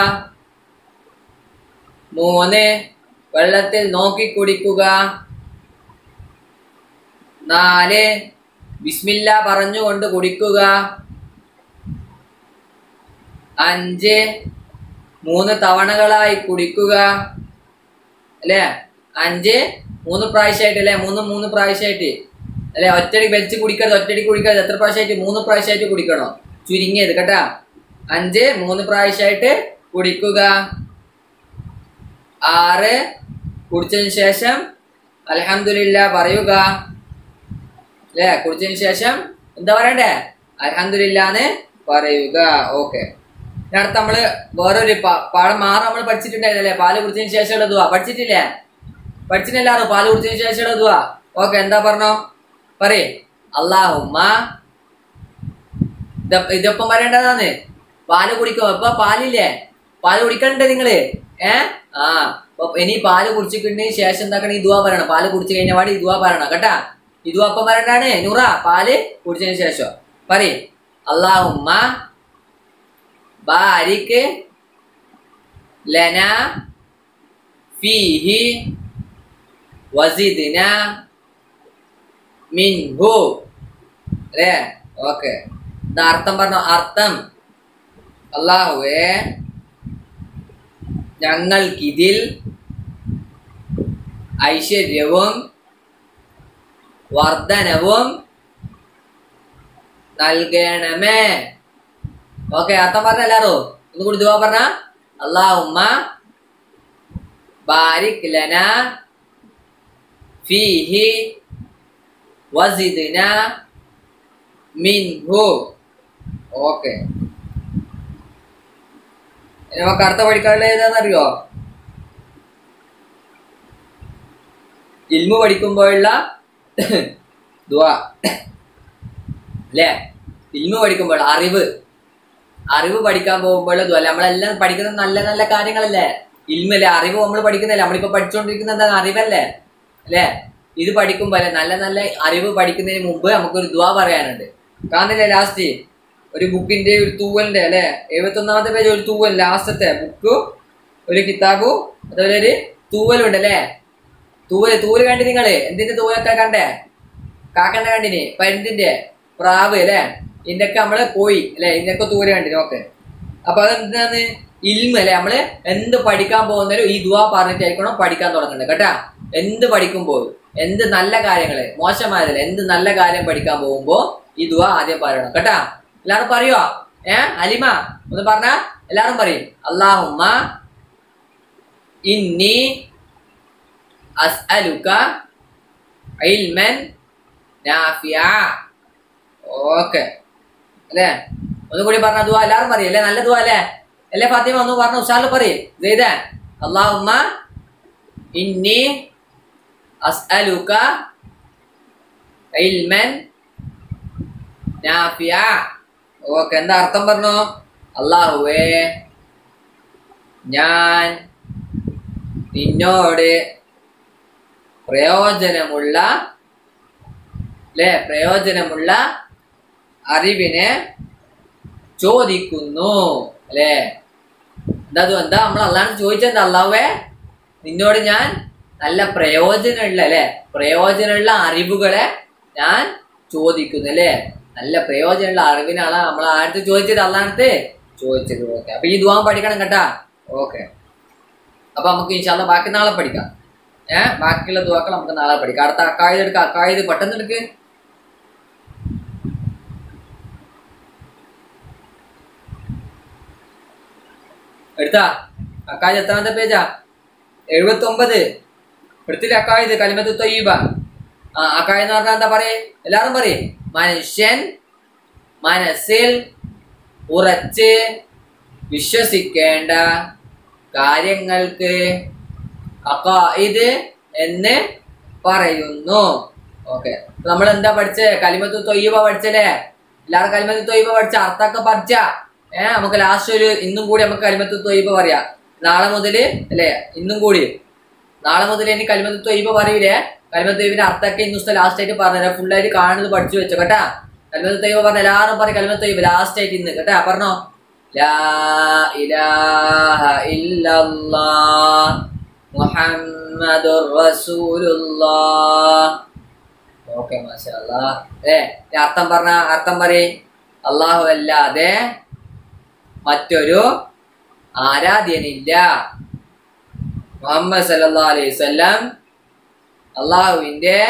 മൂന്ന് വെള്ളത്തിൽ നോക്കി കുടിക്കുക നാല് ബിസ്മില്ല പറഞ്ഞുകൊണ്ട് കുടിക്കുക അഞ്ച് മൂന്ന് തവണകളായി കുടിക്കുക അല്ലേ അഞ്ച് മൂന്ന് പ്രാവശ്യമായിട്ട് അല്ലേ മൂന്ന് മൂന്ന് പ്രാവശ്യമായിട്ട് അല്ലെ ഒറ്റടി വലിച്ച് കുടിക്കരുത് ഒറ്റടി കുടിക്കരുത് എത്ര പ്രാവശ്യമായിട്ട് മൂന്ന് പ്രാവശ്യമായിട്ട് കുടിക്കണം ചുരുങ്ങിയത് കേട്ടാ അഞ്ച് മൂന്ന് പ്രാവശ്യമായിട്ട് കുടിക്കുക ആറ് കുടിച്ചതിന് ശേഷം അലഹമില്ല പറയുക അല്ലേ കുടിച്ചതിന് ശേഷം എന്താ പറയണ്ടേ അലഹമില്ലാന്ന് പറയുക ഓക്കെ അടുത്ത നമ്മള് വേറൊരു പ- പാഠം മാറ് നമ്മൾ പഠിച്ചിട്ടുണ്ടായിരുന്നല്ലേ പാല് കുടിച്ചതിന് ശേഷമുള്ള ദുവാ പഠിച്ചിട്ടില്ലേ പഠിച്ചിട്ടില്ലാറോ പാല് കുടിച്ചതിന് ശേഷമുള്ള ദുവാ ഓക്കെ എന്താ പറഞ്ഞോ പറയേ അള്ളാഹുമ്മ ഇത- ഇതൊപ്പം പറയേണ്ടതാണ് പാല് കുടിക്കും ഇപ്പൊ പാലില്ലേ പാല് കുടിക്കണ്ടേ നിങ്ങള് ഏ ആ അപ്പൊ ഇനി പാല് കുടിച്ചിട്ടുണ്ടെങ്കിൽ ശേഷം എന്താക്കണം ഈ ദുവാ പറയണം പാല് കുടിച്ചു കഴിഞ്ഞ പാടി ഈ ദുവാ പറയണം കേട്ടാ ഈ ദുവാ അപ്പം പറയണ്ടാണ് നൂറ പാല് കുടിച്ചതിന് ശേഷം പറയ് അള്ളാഹുമ്മ ബാരിക് ലന ഫീഹി വസിദ്ന മിൻഹു അല്ലേ ഓക്കെ ഇത് അർത്ഥം പറഞ്ഞോ അർത്ഥം അള്ളാഹുവേ ഞങ്ങൾക്കിതിൽ ഐശ്വര്യവും വർധനവും നൽകണമേ ഓക്കെ അർത്ഥം പറഞ്ഞ എല്ലാരും ഒന്ന് കൂടി ദുവാ പറഞ്ഞ അള്ളാഹുമ്മ ബാരിക് ലന ഫീഹി വസിദ്ന മിൻഹു ഓക്കെ ഇനി നമുക്ക് അടുത്ത പഠിക്കാനുള്ള ഏതാണെന്നറിയോ ഇൽമു പഠിക്കുമ്പോഴുള്ള ദുവാ അല്ലേ ഇൽമു പഠിക്കുമ്പോൾ അറിവ് അറിവ് പഠിക്കാൻ പോകുമ്പോൾ ദുആ അല്ലേ നമ്മളെല്ലാം പഠിക്കുന്ന നല്ല നല്ല കാര്യങ്ങളല്ലേ ഇൽമല്ലേ അറിവ് നമ്മൾ പഠിക്കുന്നില്ല നമ്മളിപ്പോ പഠിച്ചുകൊണ്ടിരിക്കുന്ന എന്താണ് അറിവല്ലേ അല്ലേ ഇത് പഠിക്കുമ്പോൾ അല്ലെ നല്ല നല്ല അറിവ് പഠിക്കുന്നതിന് മുമ്പ് നമുക്കൊരു ദുവാ പറയാനുണ്ട് കാണുന്നില്ലേ ലാസ്റ്റ് ഒരു ബുക്കിന്റെ ഒരു തൂവലിന്റെ അല്ലെ എഴുപത്തി ഒന്നാമത്തെ പേജ് ഒരു തൂവൽ ലാസ്റ്റത്തെ ബുക്ക് ഒരു കിതാബു അതുപോലെ ഒരു തൂവലുണ്ടല്ലേ തൂവല് തൂവല് കണ്ടി നിങ്ങള് എന്തിന്റെ തൂവലൊക്കെ കണ്ടേ കാക്കന്റെ കണ്ടിന് പരുന്തിന്റെ പ്രാവ് അല്ലേ ഇതിന്റെയൊക്കെ നമ്മള് പോയി അല്ലെ ഇതിന്റെയൊക്കെ തൂവല് കണ്ടിന് ഓക്കെ അപ്പൊ അതെന്താണ് ഇൽമ അല്ലെ നമ്മള് എന്ത് പഠിക്കാൻ പോകുന്നതിലും ഈ ദുവാ പറഞ്ഞിട്ടായിരിക്കണം പഠിക്കാൻ തുടങ്ങുന്നത് കേട്ടാ എന്ത് പഠിക്കുമ്പോൾ എന്ത് നല്ല കാര്യങ്ങള് മോശമായതല്ല എന്ത് നല്ല കാര്യം പഠിക്കാൻ പോകുമ്പോ ഈ ദുവാ ആദ്യം പറയണം കേട്ടാ എല്ലാരും പറയുവോ ഏ അലിമ ഒന്ന് പറഞ്ഞ എല്ലാരും പറയും അള്ളാഹുമ്മ ഇന്നി അസ്അലുക ഇൽമൻ നാഫിയ ഓക്കെ അല്ലേ ഒന്നും കൂടി പറഞ്ഞ ദുവാ എല്ലാരും പറയും അല്ലേ നല്ല ദുവാ അല്ലേ അല്ലേ ഫാത്തിമ ഒന്ന് പറഞ്ഞ ഉഷാറിൽ പറയും ചെയ്തേ അള്ളാഹുമ്മ ഇന്നി അസ്അലുക ഇൽമൻ നാഫിയ ഓക്കെ എന്താ അർത്ഥം പറഞ്ഞു അള്ളാഹുവേ ഞാൻ നിന്നോട് പ്രയോജനമുള്ള അല്ലെ പ്രയോജനമുള്ള അറിവിനെ ചോദിക്കുന്നു അല്ലേ എന്താ അത് എന്താ നമ്മൾ അള്ളാഹ് ചോദിച്ചെന്താ അള്ളാഹുവേ നിന്നോട് ഞാൻ നല്ല പ്രയോജനമുള്ള അല്ലെ പ്രയോജനമുള്ള അറിവുകളെ ഞാൻ ചോദിക്കുന്നു അല്ലേ നല്ല പ്രയോജനമുള്ള അറിവിനാണ് നമ്മൾ ആരുടെ ചോദിച്ചത് അള്ളാഹത്ത് ചോദിച്ചത് ഓക്കെ അപ്പൊ ഈ ദുവാൻ പഠിക്കണം കേട്ടാ ഓക്കെ അപ്പൊ നമുക്ക് ഇൻഷാല്ല ബാക്കി നാളെ പഠിക്കാം ഏഹ് ബാക്കിയുള്ള ദുവാക്കൾ നമുക്ക് നാളെ പഠിക്കാം അടുത്ത അക്കായത് എടുക്കാം അക്കായത് പെട്ടെന്ന് എടുക്ക് എടുത്താ അക്കായത് എത്രാമത്തെ പേജാ എഴുപത്തി ഒമ്പത് എടുത്തില്ല അക്കായത് കലിമത്ത് തൊയ്യബ ആ അക്കായത് എന്ന് പറഞ്ഞാൽ എന്താ പറയേ എല്ലാരും പറയും മനുഷ്യൻ മനസ്സിൽ ഉറച്ച് വിശ്വസിക്കേണ്ട കാര്യങ്ങൾക്ക് അക്കായിദ് എന്ന് പറയുന്നു ഓക്കെ നമ്മൾ എന്താ പഠിച്ചേ കലിമത്ത് തൊയ്യബ പഠിച്ചല്ലേ എല്ലാവരും കലിമത്ത് തൊയ്യബ പഠിച്ച അർത്ഥമൊക്കെ പഠിച്ച ഏഹ് നമുക്ക് ലാസ്റ്റ് ഒരു ഇന്നും കൂടി നമുക്ക് കലിമത്ത് തൊയ്യബ പറയാം നാളെ മുതല് അല്ലേ ഇന്നും കൂടി നാളെ മുതൽ ഇനി കലിമത്ത് തൊയ്യബ പറയൂലേ കലിമത്ത് തൊയ്യബിന്റെ അർത്ഥമൊക്കെ ഇന്ന് ദിവസം ലാസ്റ്റ് ആയിട്ട് പറഞ്ഞുതരാം ഫുൾ ആയിട്ട് കാണുന്നത് പഠിച്ചു വെച്ചോ കേട്ടാ കലിമത്ത് തൊയ്യബ പറഞ്ഞ എല്ലാവരും പറയും കലിമത്ത് തൊയ്യബ ലാസ്റ്റ് ആയിട്ട് ഇന്ന് കേട്ടാ പറഞ്ഞോ ലാ ഇലാഹ ഇല്ലല്ലാഹ് മുഹമ്മദുർ റസൂലുള്ളാഹ് ഓക്കെ മാഷാ ഏ അർത്ഥം പറഞ്ഞ അർത്ഥം പറയും അള്ളാഹു അല്ലാതെ മറ്റൊരു ആരാധ്യനില്ല മുഹമ്മദ് സല്ലാ അലൈഹി സ്വല്ലം അള്ളാഹുവിന്റെ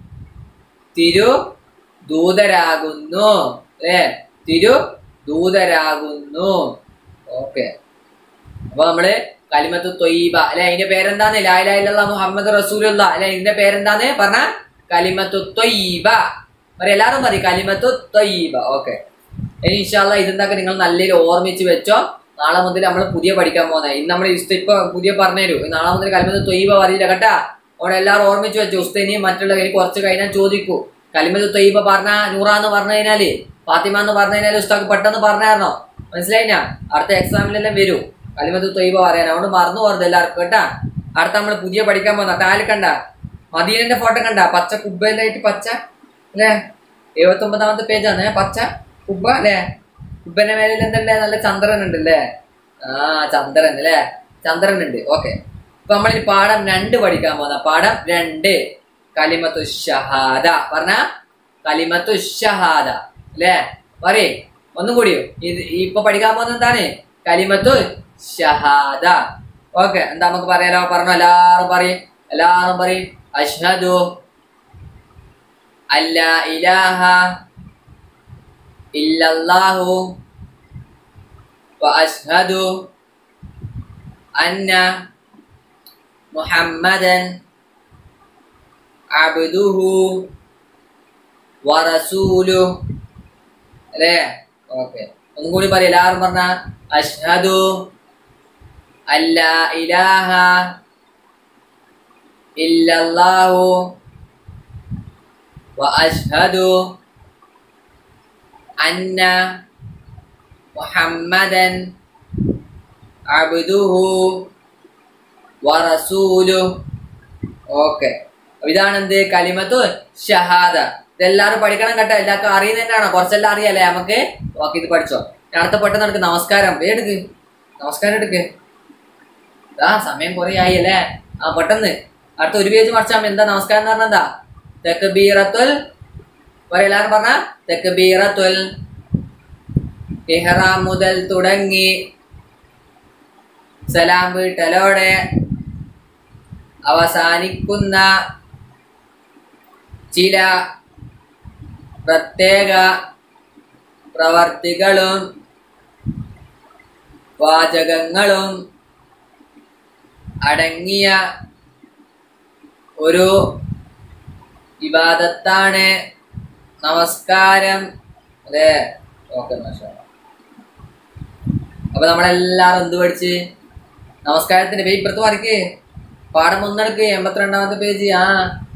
തിരു ദൂതരാകുന്നു അല്ലേ തിരു ദൂതരാകുന്നു ഓക്കെ അപ്പൊ നമ്മള് കലിമത്ത് തൊയ്യബ അല്ലെ അതിന്റെ പേരെന്താന്ന് ലായിലായില്ല മുഹമ്മദ് റസൂലുള്ള അല്ലെ ഇതിന്റെ പേരെന്താന്ന് പറഞ്ഞ കലിമത്തു തൊയ്യബ പറ എല്ലാരും പറയും കലിമത്തു തൊയ്യബ ഓക്കെ ഇനി ഇൻഷാല്ല ഇതെന്തൊക്കെ നിങ്ങൾ നല്ല ഓർമ്മിച്ച് വെച്ചോ നാളെ മുതൽ നമ്മൾ പുതിയ പഠിക്കാൻ പോകുന്നത് ഇന്ന് നമ്മൾ ഇഷ്ടം ഇപ്പൊ പുതിയ പറഞ്ഞുതരൂ നാളെ മുതൽ കലിമത്ത് തൊയ്യബ പറയില്ല കേട്ടാ അവിടെ എല്ലാവരും ഓർമ്മിച്ച് വെച്ചു ഉസ്തേനി മറ്റുള്ള ഇനി കുറച്ച് കഴിഞ്ഞാൽ ചോദിക്കൂ കലിമത്ത് തൊയ്യബ പറഞ്ഞ നൂറാന്ന് പറഞ്ഞു കഴിഞ്ഞാല് ഫാത്തിമ എന്ന് പറഞ്ഞു കഴിഞ്ഞാൽ ഉസ്താക്ക് പെട്ടെന്ന് പറഞ്ഞായിരുന്നോ മനസ്സിലായിനാ അടുത്ത എക്സാമിലെല്ലാം വരൂ കലിമത്ത് തൊയ്യബ പറയാൻ അതുകൊണ്ട് മറന്നു പോകരുത് എല്ലാവർക്കും കേട്ടാ അടുത്ത നമ്മൾ പുതിയ പഠിക്കാൻ പോകുന്ന താല് കണ്ട മദീനന്റെ ഫോട്ടോ കണ്ട പച്ച കുബ്ബയിലായിട്ട് പച്ച അല്ലേ എഴുപത്തി ഒമ്പതാമത്തെ പേജാണ് പച്ച കുബ്ബ അല്ലേ കുബ്ബന്റെ മേലിൽ എന്തല്ലേ നല്ല ചന്ദ്രൻ ഉണ്ട് അല്ലേ ആ ചന്ദ്രൻ അല്ലേ ചന്ദ്രൻ ഉണ്ട് ഓക്കെ ഇപ്പൊ നമ്മൾ ഈ പാഠം രണ്ട് പഠിക്കാൻ പോകുന്ന പാഠം രണ്ട് കലിമത്തു ഷഹാദ പറഞ്ഞ കലിമത്തു ഷഹാദ അല്ലേ പറയേ ഒന്നും കൂടിയോ ഇത് ഇപ്പൊ പഠിക്കാൻ പോകുന്നത് എന്താണ് കലിമത്തു ഷഹാദ ഓക്കെ എന്താ നമുക്ക് പറയാലോ പറഞ്ഞു എല്ലാരും പറയും എല്ലാരും പറയും അഷ്ഹദു അല്ല ഇലാഹ ഇല്ലല്ലാഹു വഅഷ്ഹദു അന്ന മുഹമ്മദൻ അബ്ദുഹു വറസൂലു അല്ലേ ഓക്കെ ഒന്നും കൂടി പറയാം എല്ലാവരും പറഞ്ഞ അഷ്ഹദു അല്ല ഇലാഹ ഇല്ലല്ലാഹു വഅഷ്ഹദു അന്ന മുഹമ്മദൻ അബ്ദുഹു വറസൂലു ഓക്കെ ഇതാണ് എന്ത് കലിമത്തു ഷഹാദ ഇതെല്ലാവരും പഠിക്കണം കേട്ടോ എല്ലാവർക്കും അറിയുന്ന തന്നെയാണോ കുറച്ചെല്ലാം അറിയാലേ നമുക്ക് ഓക്കെ ഇത് പഠിച്ചോ ഞാൻ അടുത്ത പെട്ടെന്ന് എടുക്ക് നമസ്കാരം എടുക്ക് നമസ്കാരം എടുക്ക് ആ സമയം കുറെ ആയി അല്ലേ ആ പെട്ടെന്ന് അടുത്ത ഒരു പേജ് മറിച്ചാൽ എന്താ നമസ്കാരം എന്ന് പറഞ്ഞാൽ എന്താ തെക്കബീറത്തുൽ എല്ലാവരും പറഞ്ഞ തെക്കബീറത്തുൽ ഇഹ്റാം മുതൽ തുടങ്ങി സലാം വീട്ടലോടെ അവസാനിക്കുന്ന ചില പ്രത്യേക പ്രവർത്തികളും വാചകങ്ങളും അടങ്ങിയ ഒരു വിവാദത്താണ് നമസ്കാരം അതെ ഓക്കെ മാഷാ അപ്പൊ നമ്മളെല്ലാരും എന്ത് പഠിച്ച് നമസ്കാരത്തിന്റെ പേജ് ഇപ്പുറത്ത് മറിക്ക് പാഠം ഒന്നെടുക്ക് എൺപത്തിരണ്ടാമത്തെ പേജ് ആ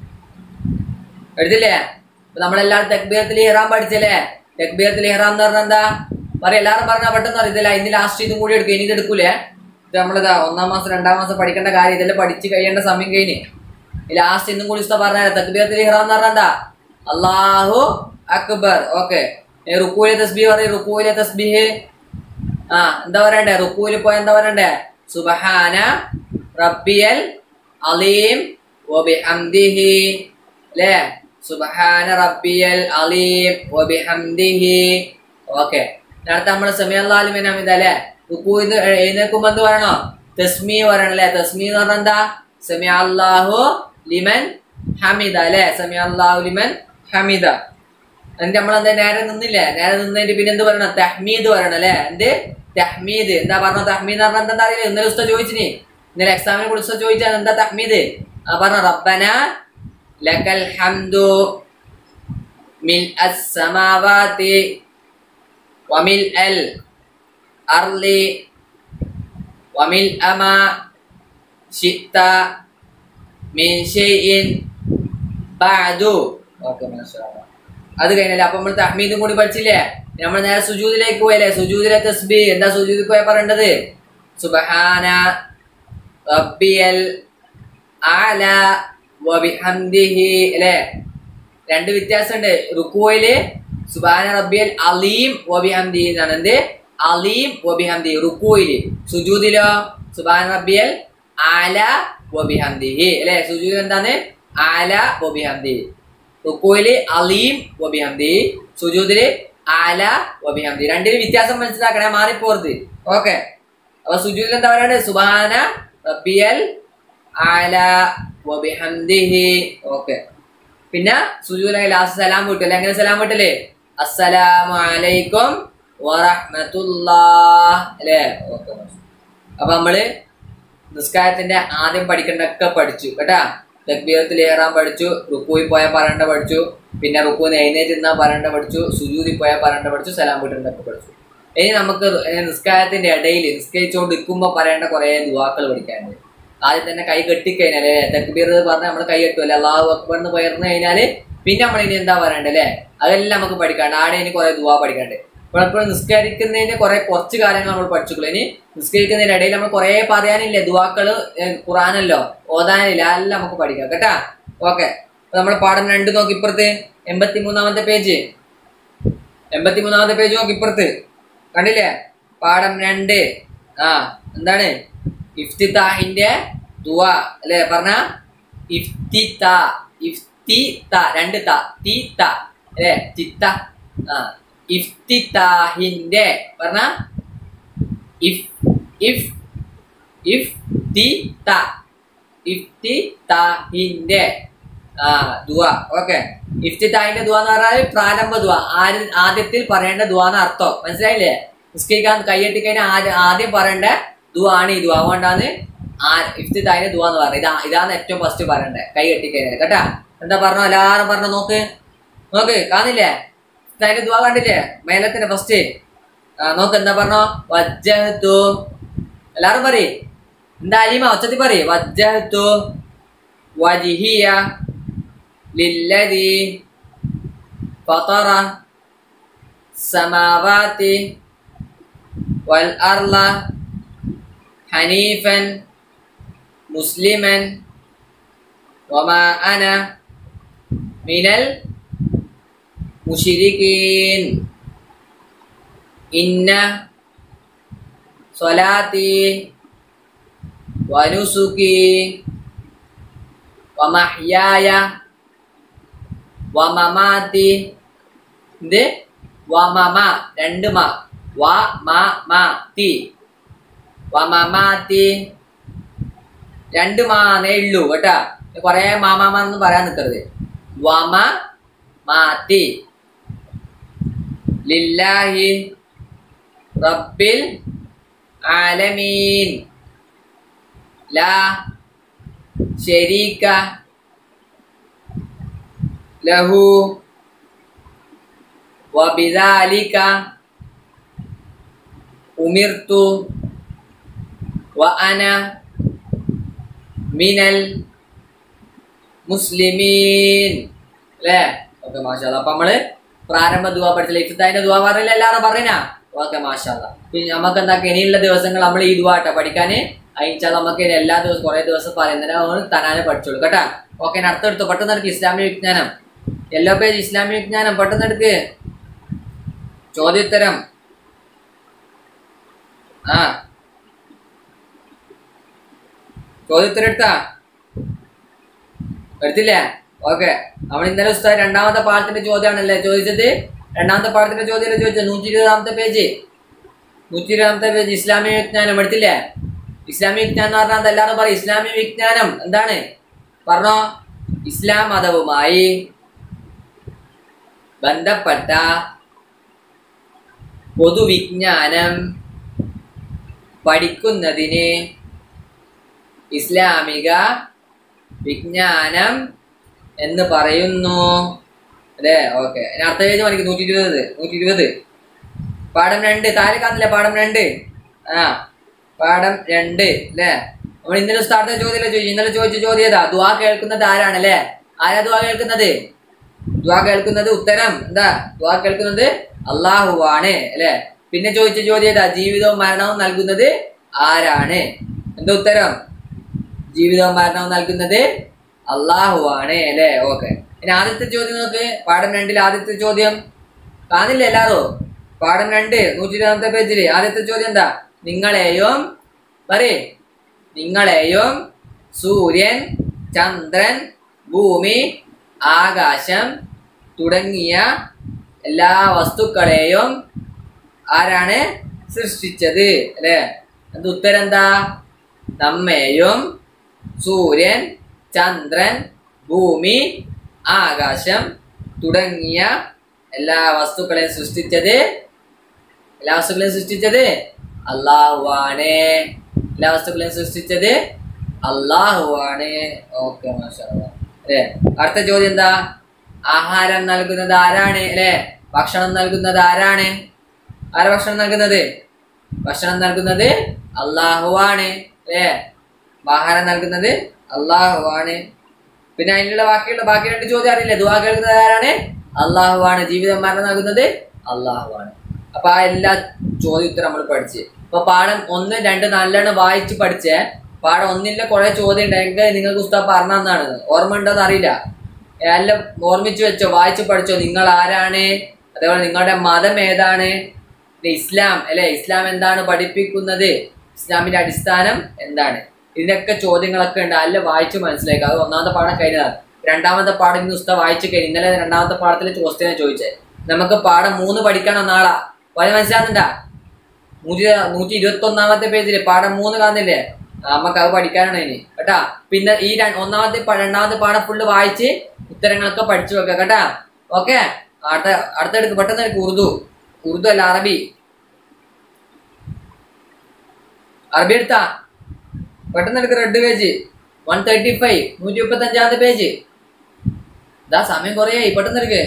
എടുത്തില്ലേ അപ്പൊ നമ്മളെല്ലാരും തെക്ബീറത്തിൽ ഇഹ്റാം പഠിച്ചല്ലേ തെക്ബീറത്തിൽ ഇഹ്റാം എന്ന് പറഞ്ഞാൽ എന്താ പറയാം എല്ലാവരും പറഞ്ഞാൽ പെട്ടെന്ന് അറിയത്തില്ല ഇന്ന് ലാസ്റ്റ് ഇതും കൂടി എടുക്കും ഇനി ഇത് എടുക്കൂലേ ഇത് നമ്മളിതാ ഒന്നാം മാസം രണ്ടാം മാസം പഠിക്കേണ്ട കാര്യം ഇതെല്ലാം പഠിച്ച് കഴിയേണ്ട സമയം കഴിഞ്ഞ് ലാസ്റ്റ് ഇന്നും കൂടി ഉസ്താദ് പറഞ്ഞാൽ തക്ബീറത്തിൽ ഇഹ്റാം എന്ന് പറഞ്ഞാൽ എന്താ അള്ളാഹു അക്ബർ ഓക്കെ റുക്കൂലെ തസ്ബീഹ് പറയും റുക്കൂലെ തസ്ബീഹ് ആ എന്താ പറയണ്ടേ റുക്കൂല് പോയ എന്താ പറയണ്ടേ സുബഹാന റബ്ബിയൽ അലീം വബിഹംദിഹി അല്ലേ സുബഹാന റബ്ബിയൽ അലീം വബിഹംദിഹി ഓക്കെ നേരത്തെ നമ്മൾ സമയല്ലാലിമൻ ഹമിദ അല്ലേ റുക്കൂ ഇത് എഴുന്നേൽക്കുമ്പോ എന്ത് പറയണോ തസ്മീ പറയണം അല്ലേ തസ്മീ എന്ന് പറഞ്ഞാൽ എന്താ സമയ അള്ളാഹു ലിമൻ ഹമിദ അല്ലേ സമയ അള്ളാഹു ലിമൻ ഹമിദ എന്നിട്ട് നമ്മൾ എന്താ നേരെ നിന്നില്ലേ നേരെ നിന്നതിന്റെ പിന്നെ എന്ത് പറയണം തഹ്മീദ് പറയണം അല്ലേ എന്ത് തഹ്മീദ് എന്താ പറഞ്ഞ തഹ്മീദ് എന്ന് പറഞ്ഞാൽ എന്താ അറിയില്ല ഇന്നലെ ഉസ്താദ് ചോദിച്ചിനി ഇന്നലെ എക്സാമിനെ കുറിച്ച് ഉസ്താദ് ചോദിച്ചാൽ എന്താ തഹ്മീദ് ആ പറഞ്ഞ റബ്ബന ലക്കൽ ഹംദു മിൽ അസ്സമാവാതി വമിൽ അൽ അർലി വമിൽ അമാ ഷിത്ത മിൻ ഷൈഇൻ ബഅദു ഓക്കെ മാഷാഅല്ലാ അത് കഴിഞ്ഞല്ലേ അപ്പൊ നമ്മൾ തഹ്മീദും കൂടി പഠിച്ചില്ലേ നമ്മൾ നേരെ സുജൂദിലേക്ക് പോയല്ലേ സുജൂദിലെ തസ്ബി എന്താ സുജൂദിൽ പോയാ പറയേണ്ടത് സുബഹാന റബ്ബിയൽ ആല വബിഹംദിഹി അല്ലേ രണ്ട് വ്യത്യാസമുണ്ട് റുക്കുവയില് സുബാന റബ്ബിയൽ അലീം വബിഹംദി എന്നാണ് എന്ത് അലീം വബിഹംദി റുക്കുവയില് സുജൂദിലോ സുബാന റബ്ബിയൽ ആല വബിഹംദിഹി അല്ലെ സുജൂദിൽ എന്താണ് ആല വബിഹംദി റുക്കുവില് അലീം വബിഹംദി സുജൂദില് ആല വബിഹംദി രണ്ടിനും വ്യത്യാസം മനസ്സിലാക്കണേ മാറിപ്പോർത്ത് ഓക്കെ അപ്പൊ സുജൂദിൽ എന്താ പറയണ്ടത് സുബാന റബ്ബിയൽ ആല വബിഹംദിഹി ഓക്കെ പിന്നെ സുജൂദിലെ ലാസ്റ്റ് സലാം വിട്ടല്ലേ എങ്ങനെ സലാം വിട്ടല്ലേ അസ്സലാമു അലൈക്കും വറഹ്മത്തുള്ളാഹ് അല്ലേ ഓക്കെ അപ്പൊ നമ്മള് നിസ്കാരത്തിന്റെ ആദ്യം പഠിക്കേണ്ടതൊക്കെ പഠിച്ചു കേട്ടാ തക്ബീറത്തിൽ ഏറാൻ പഠിച്ചു റുക്കുവിൽ പോയാൽ പറയേണ്ട പഠിച്ചു പിന്നെ റുക്കുവിന് എഴുന്നേറ്റ് നിന്നാ പറയേണ്ട പഠിച്ചു സുജൂതിൽ പോയാൽ പറയേണ്ട പഠിച്ചു സലാം വീട്ടേണ്ടൊക്കെ പഠിച്ചു ഇനി നമുക്ക് നിസ്കാരത്തിന്റെ ഇടയിൽ നിസ്കരിച്ചുകൊണ്ട് നിൽക്കുമ്പോൾ പറയേണ്ട കുറെ ദുവാക്കൾ പഠിക്കാനുണ്ട് ആദ്യം തന്നെ കൈ കെട്ടിക്കഴിഞ്ഞാല് തക്ബീർ പറഞ്ഞാൽ നമ്മൾ കൈ കെട്ടുമല്ലേ അള്ളാഹു അക്ബർ എന്ന് പകർന്നു കഴിഞ്ഞാല് പിന്നെ നമ്മൾ ഇനി എന്താ പറയണ്ടേ അല്ലേ അതെല്ലാം നമുക്ക് പഠിക്കാണ്ട് ആടെ ഇനി കുറെ ദുവാ പഠിക്കാണ്ട് ഇപ്പോൾ എപ്പോഴും നിസ്കരിക്കുന്നതിന് കുറെ കുറച്ച് കാര്യങ്ങൾ നമ്മൾ പഠിച്ചുള്ളൂ ഇനി നിസ്കരിക്കുന്നതിന്റെ ഇടയിൽ നമ്മൾ കുറെ പറയാനില്ലേ ദുവാക്കള് ഏഹ് ഖുറാനല്ലോ ഓതാനില്ല അതെല്ലാം നമുക്ക് പഠിക്കാം കേട്ടാ ഓക്കെ നമ്മൾ പാഠം രണ്ട് നോക്കി ഇപ്പുറത്ത് എൺപത്തി മൂന്നാമത്തെ പേജ് എൺപത്തി മൂന്നാമത്തെ പേജ് നോക്കി ഇപ്പുറത്ത് കണ്ടില്ലേ പാഠം രണ്ട് ആ എന്താണ് ഇഫ്തിതാഹിന്റെ ദുവ അല്ലേ പറഞ്ഞ ഇഫ്തിത ഇഫ്തിത രണ്ട് ത തി ത അല്ലേ തിത്ത ആ ഇഫ്തിതാഹിന്റെ പറഞ്ഞ ഇഫ് ഇഫ് ഇഫ് തി ത ഇഫ്തിതാഹിന്റെ ആ ദുവ ഓക്കെ ഇഫ്തിതാഹിന്റെ ദുവ എന്ന് പറഞ്ഞാൽ പ്രാരംഭ ദുവ ആദ്യ ആദ്യത്തിൽ പറയേണ്ട ദുവ എന്ന് അർത്ഥം മനസ്സിലായില്ലേ നിസ്കരിക്കാൻ കൈയെട്ടി കഴിഞ്ഞാൽ ആദ്യം ആദ്യം പറയേണ്ട ദുവ ആണ് ഈ ദുവ അതുകൊണ്ടാണ് ആ ഇഫ്തിതാഹിന്റെ ദുവ എന്ന് പറയുന്നത് ഇതാ ഇതാണ് ഏറ്റവും ഫസ്റ്റ് പറയണ്ടേ കൈ കെട്ടിക്കഴിഞ്ഞാൽ കേട്ടാ എന്താ പറഞ്ഞോ എല്ലാരും പറഞ്ഞോ നോക്ക് നോക്ക് കാണില്ലേ ഇഫ്തിതാഹിന്റെ ദുവ കണ്ടില്ലേ മേലത്തിന്റെ ഫസ്റ്റ് നോക്ക് എന്താ പറഞ്ഞോ വജ്ജഹത്തു എല്ലാരും പറയ് എന്താ അലീമ ഒച്ചത്തി പറയ് വജ്ജഹത്തു വജിഹിയ ലില്ലദി ഫതറ സമാവാതി വൽ അർള ഹനീഫൻ മുസ്ലിമൻ വമാ അന മിനൽ മുഷിരിക്കീൻ ഇന്ന സ്വലാത്തി വനുസുക്കി വമഹ്യായ വമമാതി ഇത് വമമ രണ്ട് മ വ മ മ തി വമമാതി രണ്ട് മാന്നേ ഉള്ളൂ കേട്ടാ കൊറേ മാമാമെന്ന് പറയാൻ നിൽക്കരുത് വമ മാതി ലില്ലാഹി റബ്ബിൽ ആലമീൻ ലാ ശരീക ലഹു വബിദാലിക ഉമിർത്തു വഅന മിനൽ മുസ്ലിമീൻ അല്ലേ ഓക്കെ മാഷാല്ല അപ്പൊ നമ്മള് പ്രാരംഭ ദുവാ പഠിച്ചില്ല ഇഫ്താന്റെ ദുവാ പറഞ്ഞില്ല എല്ലാവരും പറഞ്ഞാ ഓക്കെ മാഷാല്ല പിന്നെ നമുക്ക് എന്താ ഇനിയുള്ള ദിവസങ്ങൾ നമ്മൾ ഈ ദുവാ കേട്ടോ പഠിക്കാന് അയച്ചാൽ നമുക്ക് ഇനി എല്ലാ ദിവസവും കുറെ ദിവസം പറയുന്നതിനാണ് തനാനെ പഠിച്ചോളൂ കേട്ടാ ഓക്കെ അടുത്തെടുത്തു പെട്ടെന്ന് എടുക്ക് ഇസ്ലാമിക വിജ്ഞാനം എല്ലാ പേജ് ഇസ്ലാമിക വിജ്ഞാനം പെട്ടെന്ന് എടുക്ക് ചോദ്യോത്തരം ആ ചോദ്യോത്തരം എടുത്താ എടുത്തില്ലേ ഓക്കെ നമ്മൾ ഇന്നലെ ഉസ്താദ് രണ്ടാമത്തെ പാഠത്തിന്റെ ചോദ്യമാണല്ലേ ചോദിച്ചത് രണ്ടാമത്തെ പാഠത്തിന്റെ ചോദ്യം ചോദിച്ചത് നൂറ്റി ഇരുപതാമത്തെ പേജ് നൂറ്റി ഇരുപതാമത്തെ പേജ് ഇസ്ലാമിക വിജ്ഞാനം എടുത്തില്ലേ ഇസ്ലാമിക വിജ്ഞാനം എന്ന് പറഞ്ഞാൽ എല്ലാവരും പറയും ഇസ്ലാമിക വിജ്ഞാനം എന്താണ് പറഞ്ഞോ ഇസ്ലാം മതവുമായി ബന്ധപ്പെട്ട പൊതുവിജ്ഞാനം പഠിക്കുന്നതിന് ഇസ്ലാമിക വിജ്ഞാനം എന്ന് പറയുന്നു അല്ലേ ഓക്കെ ഇനി അടുത്ത പേജ് മണിക്ക് നൂറ്റി ഇരുപത് നൂറ്റി ഇരുപത് പാഠം രണ്ട് താഴെ കാണുന്നില്ല പാഠം രണ്ട് ആ പാഠം രണ്ട് അല്ലേ നമ്മൾ ഇന്നലെ സ്റ്റാർട്ട് ചോദ്യം ചോദിച്ചു ഇന്നലെ ചോദിച്ച ചോദ്യം ഏതാ ദ്വാ കേൾക്കുന്നത് ആരാണ് അല്ലേ ആരാ ദ്വാ കേൾക്കുന്നത് ദ്വാ കേൾക്കുന്നത് ഉത്തരം എന്താ ദ്വാ കേൾക്കുന്നത് അള്ളാഹുവാണ് അല്ലെ പിന്നെ ചോദിച്ച ചോദ്യം ഏതാ ജീവിതവും മരണവും നൽകുന്നത് ആരാണ് എന്താ ഉത്തരം ജീവിതവും മരണവും നൽകുന്നത് അള്ളാഹുവാണ് അല്ലേ ഓക്കെ ഇനി ആദ്യത്തെ ചോദ്യം നോക്ക് പാഠം രണ്ടിൽ ആദ്യത്തെ ചോദ്യം കാണില്ല എല്ലാരും പാഠം രണ്ട് നൂറ്റി ഇരുപതാമത്തെ പേജില് ആദ്യത്തെ ചോദ്യം എന്താ നിങ്ങളെയും പറയേ നിങ്ങളെയും സൂര്യൻ ചന്ദ്രൻ ഭൂമി ആകാശം തുടങ്ങിയ എല്ലാ വസ്തുക്കളെയും ആരാണ് സൃഷ്ടിച്ചത് അല്ലേ അത് ഉത്തരം എന്താ നമ്മെയും സൂര്യൻ ചന്ദ്രൻ ഭൂമി ആകാശം തുടങ്ങിയ എല്ലാ വസ്തുക്കളെയും സൃഷ്ടിച്ചത് എല്ലാ വസ്തുക്കളെയും സൃഷ്ടിച്ചത് അള്ളാഹുവാണ് എല്ലാ വസ്തുക്കളെയും സൃഷ്ടിച്ചത് അള്ളാഹുവാണ് ഓക്കെ മാഷാ അല്ലേ അടുത്ത ചോദ്യം എന്താ ആഹാരം നൽകുന്നത് ആരാണ് അല്ലേ ഭക്ഷണം നൽകുന്നത് ആരാണ് ആരാ ഭക്ഷണം നൽകുന്നത് ഭക്ഷണം നൽകുന്നത് അള്ളാഹുവാണ് അല്ലേ ആഹാരം നൽകുന്നത് അള്ളാഹുവാണ് പിന്നെ അതിനുള്ള ബാക്കിയുള്ള ബാക്കി രണ്ട് ചോദ്യം അറിയില്ലേ ദുവാ കേൾക്കുന്നത് ആരാണ് അള്ളാഹുവാണ് ജീവിതം മരണം നൽകുന്നത് അള്ളാഹുവാണ് അപ്പൊ ആ എല്ലാ ചോദ്യ ഉത്തരം നമ്മൾ പഠിച്ച് ഇപ്പൊ പാഠം ഒന്ന് രണ്ട് നല്ലോണം വായിച്ച് പഠിച്ചേ പാഠം ഒന്നില്ല കുറെ ചോദ്യം ഉണ്ടെങ്കിൽ നിങ്ങൾക്ക് ഉസ്താ പറഞ്ഞതാണ് ഓർമ്മ ഉണ്ടോന്ന് അറിയില്ല എല്ലാം ഓർമ്മിച്ച് വെച്ചോ വായിച്ച് പഠിച്ചോ നിങ്ങൾ ആരാണ് അതേപോലെ നിങ്ങളുടെ മതം ഏതാണ് ഇത് ഇസ്ലാം അല്ലെ ഇസ്ലാം എന്താണ് പഠിപ്പിക്കുന്നത് ഇസ്ലാമിന്റെ അടിസ്ഥാനം എന്താണ് ഇതിനൊക്കെ ചോദ്യങ്ങളൊക്കെ ഉണ്ട് അല്ല വായിച്ച് മനസ്സിലാക്കുക അത് ഒന്നാമത്തെ പാഠം കഴിഞ്ഞതാണ് രണ്ടാമത്തെ പാഠം ഇന്ന് ഉസ്താ വായിച്ചു കഴിഞ്ഞു ഇന്നലെ രണ്ടാമത്തെ പാഠത്തിലെ ചോദ്യം ചോദിച്ചത് നമുക്ക് പാഠം മൂന്ന് പഠിക്കണം നാളെ അത് മനസ്സിലാകുന്നുണ്ടാ നൂറ്റി നൂറ്റി ഇരുപത്തി ഒന്നാമത്തെ പേജില് പാഠം മൂന്ന് കാണുന്നില്ലേ ആ, നമുക്ക് അത് പഠിക്കാനാണ് ഇനി കേട്ടാ പിന്നെ ഈ ര- ഒന്നാമത്തെ പ- രണ്ടാമത്തെ പാഠം ഫുള്ള് വായിച്ച് ഉത്തരങ്ങളൊക്കെ പഠിച്ചു വെക്കുക കേട്ടാ ഓക്കെ അടുത്ത അടുത്തെടുക്ക് പെട്ടെന്ന് എടുക്ക് ഉറുദു ഉറുദു അല്ല അറബി അറബി എടുത്താ പെട്ടെന്ന് എടുക്ക് red page one thirty five നൂറ്റി മുപ്പത്തി അഞ്ചാമത്തെ പേജ് ഇതാ സമയം കുറയായി പെട്ടെന്ന് എടുക്ക്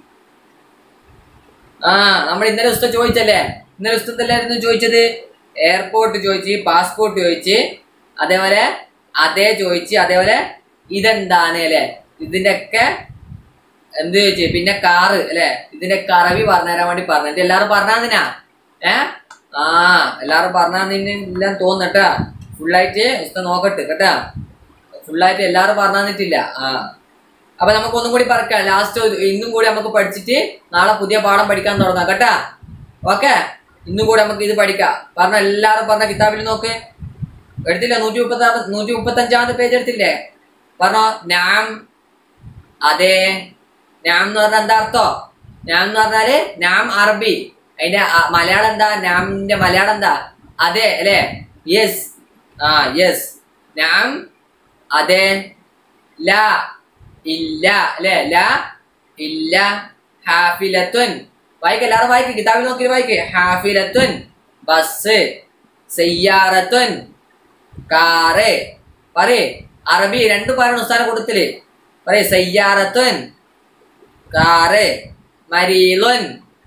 ആ നമ്മൾ ഇന്നലെ ഉസ്ത ചോദിച്ചല്ലേ ഇന്നലെ ഉസ്ത എന്തായിരുന്നു ചോദിച്ചത് എയർപോർട്ട് ചോദിച്ച് പാസ്പോർട്ട് ചോദിച്ച് അതേപോലെ അതേ ചോദിച്ച് അതേപോലെ ഇതെന്താണ് അല്ലെ ഇതിന്റെ ഒക്കെ എന്ത് ചോദിച്ചു പിന്നെ കാറ് അല്ലെ ഇതിന്റെ കറവി പറഞ്ഞുതരാൻ വേണ്ടി പറഞ്ഞു ഇത് എല്ലാരും പറഞ്ഞാ ഏ ആ എല്ലാരും പറഞ്ഞാന്നില്ല തോന്നട്ടാ ഫുള്ളായിട്ട് ഉസ്ത നോക്കട്ടെ കേട്ടാ ഫുള്ളായിട്ട് എല്ലാരും പറഞ്ഞിട്ടില്ല ആ അപ്പൊ നമുക്ക് ഒന്നും കൂടി പറക്കാം ലാസ്റ്റ് ഇന്നും കൂടി നമുക്ക് പഠിച്ചിട്ട് നാളെ പുതിയ പാഠം പഠിക്കാൻ തുടങ്ങാം കേട്ടാ ഓക്കെ ഇന്നും കൂടി നമുക്ക് ഇത് പഠിക്കാം പറഞ്ഞ എല്ലാരും പറഞ്ഞ കിതാബിൽ നോക്ക് എടുത്തില്ല നൂറ്റി മുപ്പത്തി ആറ് നൂറ്റി മുപ്പത്തി അഞ്ചാമത്തെ പേജ് എടുത്തില്ലേ പറഞ്ഞോ നാം അതെ നാം എന്ന് പറഞ്ഞാൽ എന്താ അർത്ഥം നാം എന്ന് പറഞ്ഞാല് നാം അറബി അതിന്റെ അ- മലയാളം എന്താ നാമിന്റെ മലയാളം എന്താ അതെ അല്ലേ യെസ് ആ യെസ് നാം അതെ ല ഇല്ല അല്ലേ ല ഇല്ല ഹാഫിലത്തുൻ വായിക്ക എല്ലാവരും വായിക്ക് കിതാബിൽ നോക്കി വായിക്ക് ഹാഫിലത്തുൻ ബസ് സയ്യാറത്തുൻ കാറ് പറയേ അറബി രണ്ടു പറയണം ഉസ്താന കൂട്ടത്തില് പറയേ സയ്യാറത്തുൻ കാറ് മരീലുൻ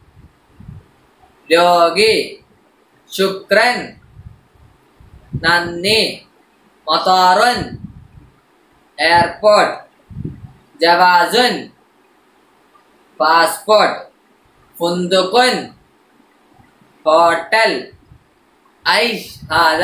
രോഗി ശുക്രൻ നന്ദി മൊത്താറുൻ എയർപോർട്ട് ജവാസുൻ പാസ്പോർട്ട് ഫുന്തുക്കുൻ ഹോട്ടൽ ഐഷ് ഹാദ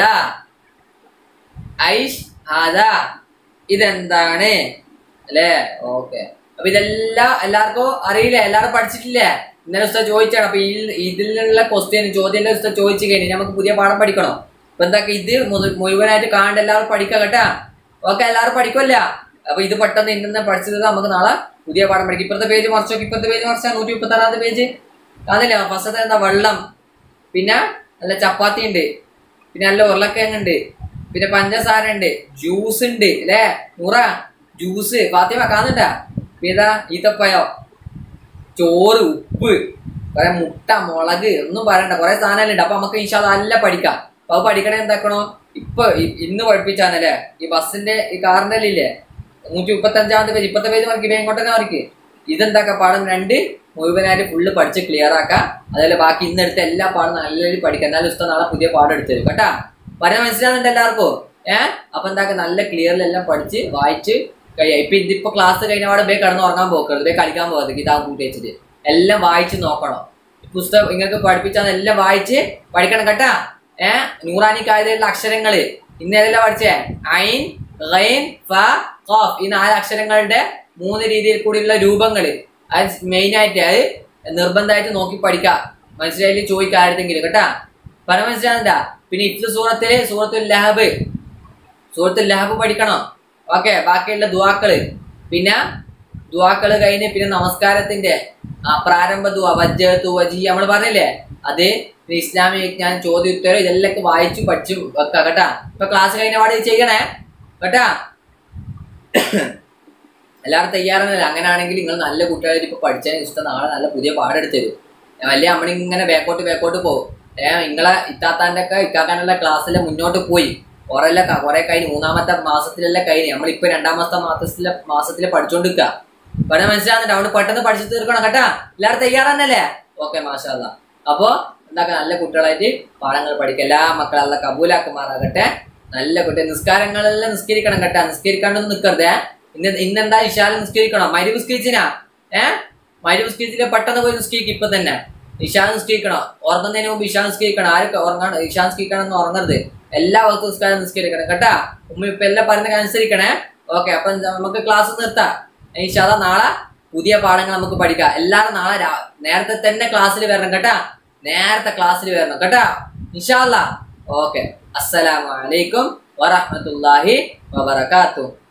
ഐഷ് ഹാദ ഇതെന്താണ് അല്ലേ ഓക്കെ അപ്പൊ ഇതെല്ലാം എല്ലാവർക്കും അറിയില്ലേ എല്ലാവരും പഠിച്ചിട്ടില്ലേ ഇന്നലെ ഉസ്താദ് ചോദിച്ചാണ് അപ്പൊ ഈ- ഇതിലുള്ള ക്വസ്റ്റ്യൻ ചോദ്യം ഉസ്താദ് ചോദിച്ചു കഴിഞ്ഞാൽ നമുക്ക് പുതിയ പാഠം പഠിക്കണം അപ്പൊ എന്താ ഇത് മുഴു- മുഴുവനായിട്ട് കാണേണ്ട എല്ലാവരും പഠിക്കാം കേട്ടാ ഓക്കെ എല്ലാവരും പഠിക്കുമല്ല അപ്പൊ ഇത് പെട്ടെന്ന് ഇന്നെ പഠിച്ചത് നമുക്ക് നാളെ പുതിയ പാഠം പഠിക്കും ഇപ്പുറത്തെ പേജ് മറിച്ച് നോക്കി ഇപ്പുറത്തെ പേജ് മറിച്ചാ നൂറ്റി മുപ്പത്തി ആറാമത്തെ പേജ് കാണില്ല ഫസ്റ്റത്തെ എന്താ വെള്ളം പിന്നെ നല്ല ചപ്പാത്തി ഉണ്ട് പിന്നെ നല്ല ഉരുളക്കിഴങ്ങ് ഉണ്ട് പിന്നെ പഞ്ചസാര ഉണ്ട് ജ്യൂസ് ഉണ്ട് അല്ലേ നൂറ ജ്യൂസ് ഫാത്തിമ കാണുന്നുണ്ടാ പിന്നെ ഇതാ ഈത്തപ്പയോ ചോറ് ഉപ്പ് കുറെ മുട്ട മുളക് ഒന്നും പറയണ്ട കുറെ സാധനങ്ങളുണ്ട് അപ്പൊ നമുക്ക് ഇൻഷാ നല്ല പഠിക്കാം അപ്പൊ അത് പഠിക്കണേ എന്താക്കണോ ഇപ്പൊ ഇ- ഇന്ന് പഠിപ്പിച്ചാണല്ലേ ഈ ബസ്സിന്റെ ഈ കാറിന്റെ ഇല്ലേ നൂറ്റി മുപ്പത്തി അഞ്ചാമത്തെ പേജ് ഇപ്പത്തെ പേജ് മറിക്ക് ഇപ്പൊ എങ്ങോട്ടന്നെ മറിക്ക് ഇതെന്താക്ക പാഠം രണ്ട് മുഴുവനായിട്ട് ഫുള്ള് പഠിച്ച് ക്ലിയർ ആക്കാം അതേപോലെ ബാക്കി ഇന്നെടുത്ത എല്ലാ പാടും നല്ല രീതിയിൽ പഠിക്കാം എന്നാലും ഇഷ്ടം നാളെ പുതിയ പാഠം എടുത്തു തരും കേട്ടാ പറയാൻ മനസ്സിലാകുന്നുണ്ട് എല്ലാവർക്കും ഏഹ് അപ്പൊ എന്താക്ക നല്ല ക്ലിയറിലെല്ലാം പഠിച്ച് വായിച്ച് കഴിയാം ഇപ്പൊ ഇതിപ്പോ ക്ലാസ് കഴിഞ്ഞ പാടെ ബേ കടന്ന് ഉറങ്ങാൻ പോക്കരുത് ബേ കളിക്കാൻ പോകരുത് കിതാബ് കൂട്ടി വെച്ചിട്ട് എല്ലാം വായിച്ച് നോക്കണം പുസ്തകം നിങ്ങൾക്ക് പഠിപ്പിച്ചാൽ എല്ലാം വായിച്ച് പഠിക്കണം കേട്ടാ ഏഹ് നൂറാനി കായതയിലുള്ള അക്ഷരങ്ങള് ഇന്ന് ഏതെല്ലാം പഠിച്ചേ ഐൻ ഗൈൻ ഫ ഖാഫ് ഈ നാല് അക്ഷരങ്ങളുടെ മൂന്ന് രീതിയിൽ കൂടിയുള്ള രൂപങ്ങള് അത് മെയിൻ ആയിട്ട് അത് നിർബന്ധമായിട്ട് നോക്കി പഠിക്കാം മനസ്സിലായിട്ട് ചോദിക്കാം ആരുടെങ്കിലും കേട്ടാ പറ മനസ്സിലാകുന്നില്ല പിന്നെ ഇഫ് സൂറത്തില് സൂറത്തുൽ ലഹബ് സൂറത്തുൽ ലഹബ് പഠിക്കണം ഓക്കെ ബാക്കിയുള്ള ദുവാക്കള് പിന്നെ ദുവാക്കള് കഴിഞ്ഞ് പിന്നെ നമസ്കാരത്തിന്റെ ആ പ്രാരംഭ ദുവ വജ്ജത്ത് വജി നമ്മൾ പറഞ്ഞില്ലേ അത് പിന്നെ ഇസ്ലാമിക വിജ്ഞാനം ചോദ്യ ഉത്തരം ഇതെല്ലാം വായിച്ചു പഠിച്ചു വെക്കാം കേട്ടാ ഇപ്പൊ ക്ലാസ് കഴിഞ്ഞ പാട് ഇത് ചെയ്യണേ കേട്ടാ എല്ലാവരും തയ്യാറാണല്ലോ അങ്ങനെയാണെങ്കിൽ നിങ്ങൾ നല്ല കുട്ടികളായിട്ട് ഇപ്പൊ പഠിച്ചതിന് ഇഷ്ടം നാളെ നല്ല പുതിയ പാടെടുത്ത് തരും വലിയ നമ്മളിങ്ങനെ ബാക്കോട്ട് ബാക്കോട്ട് പോകും ഏ നിങ്ങളെ ഇത്താത്താന്റെ ഒക്കെ ഇക്കാക്കാനുള്ള ക്ലാസ്സിൽ മുന്നോട്ട് പോയി കുറെ കുറെ കഴിഞ്ഞ് മൂന്നാമത്തെ മാസത്തിലെല്ലാം കഴിഞ്ഞ് നമ്മളിപ്പോ രണ്ടാമത്തെ മാസത്തിലെ മാസത്തില് പഠിച്ചോണ്ടിരിക്കുക പെട്ടെന്ന് മനസ്സിലാകുന്നുണ്ട് അവിടെ പെട്ടെന്ന് പഠിച്ചു തീർക്കണം കേട്ടാ എല്ലാവരും തയ്യാറാണല്ലേ ഓക്കെ മാഷാല്ല അപ്പോ എന്താക്ക നല്ല കുട്ടികളായിട്ട് പാഠങ്ങൾ പഠിക്കുക എല്ലാ മക്കളും നല്ല കബൂലാക്കുമാറാകട്ടെ നല്ല കുട്ടി നിസ്കാരങ്ങളെല്ലാം നിസ്കരിക്കണം കേട്ടാ നിസ്കരിക്കാണ്ടൊന്നും നിക്കരുതേ ഇന്ന് ഇന്നെന്താ ഇഷാല് നിസ്കരിക്കണം മരി നിസ്കരിച്ചിനാ ഏ മരി നിസ്കരിച്ചില്ല പെട്ടെന്ന് പോയി നിസ്കരിക്കും ഇപ്പൊ തന്നെ ഇഷാ നിസ്കരിക്കണം ഉറങ്ങുന്നതിന് മുമ്പ് ഇഷാ നിസ്കരിക്കണം ആരൊക്കെ ഉറങ്ങണം ഇഷാ നിസ്കരിക്കണം എന്ന് ഉറങ്ങരുത് എല്ലാ വകുപ്പ് നിസ്കാരം നിസ്കരിക്കണം കേട്ടാ ഉമ്മ ഇപ്പൊ എല്ലാം പറഞ്ഞ അനുസരിക്കണേ ഓക്കെ അപ്പൊ നമുക്ക് ക്ലാസ് നിർത്താം ഇൻഷാല്ല നാളെ പുതിയ പാഠങ്ങൾ നമുക്ക് പഠിക്കാം എല്ലാവരും നാളെ രാ- നേരത്തെ തന്നെ ക്ലാസ്സിൽ വരണം കേട്ടാ നേരത്തെ ക്ലാസ്സിൽ വരണം കേട്ടാ ഇൻഷാല്ല ഓക്കെ അസ്സലാമു അലൈക്കും വറഹ്മത്തുള്ളാഹി വബറകാതുഹു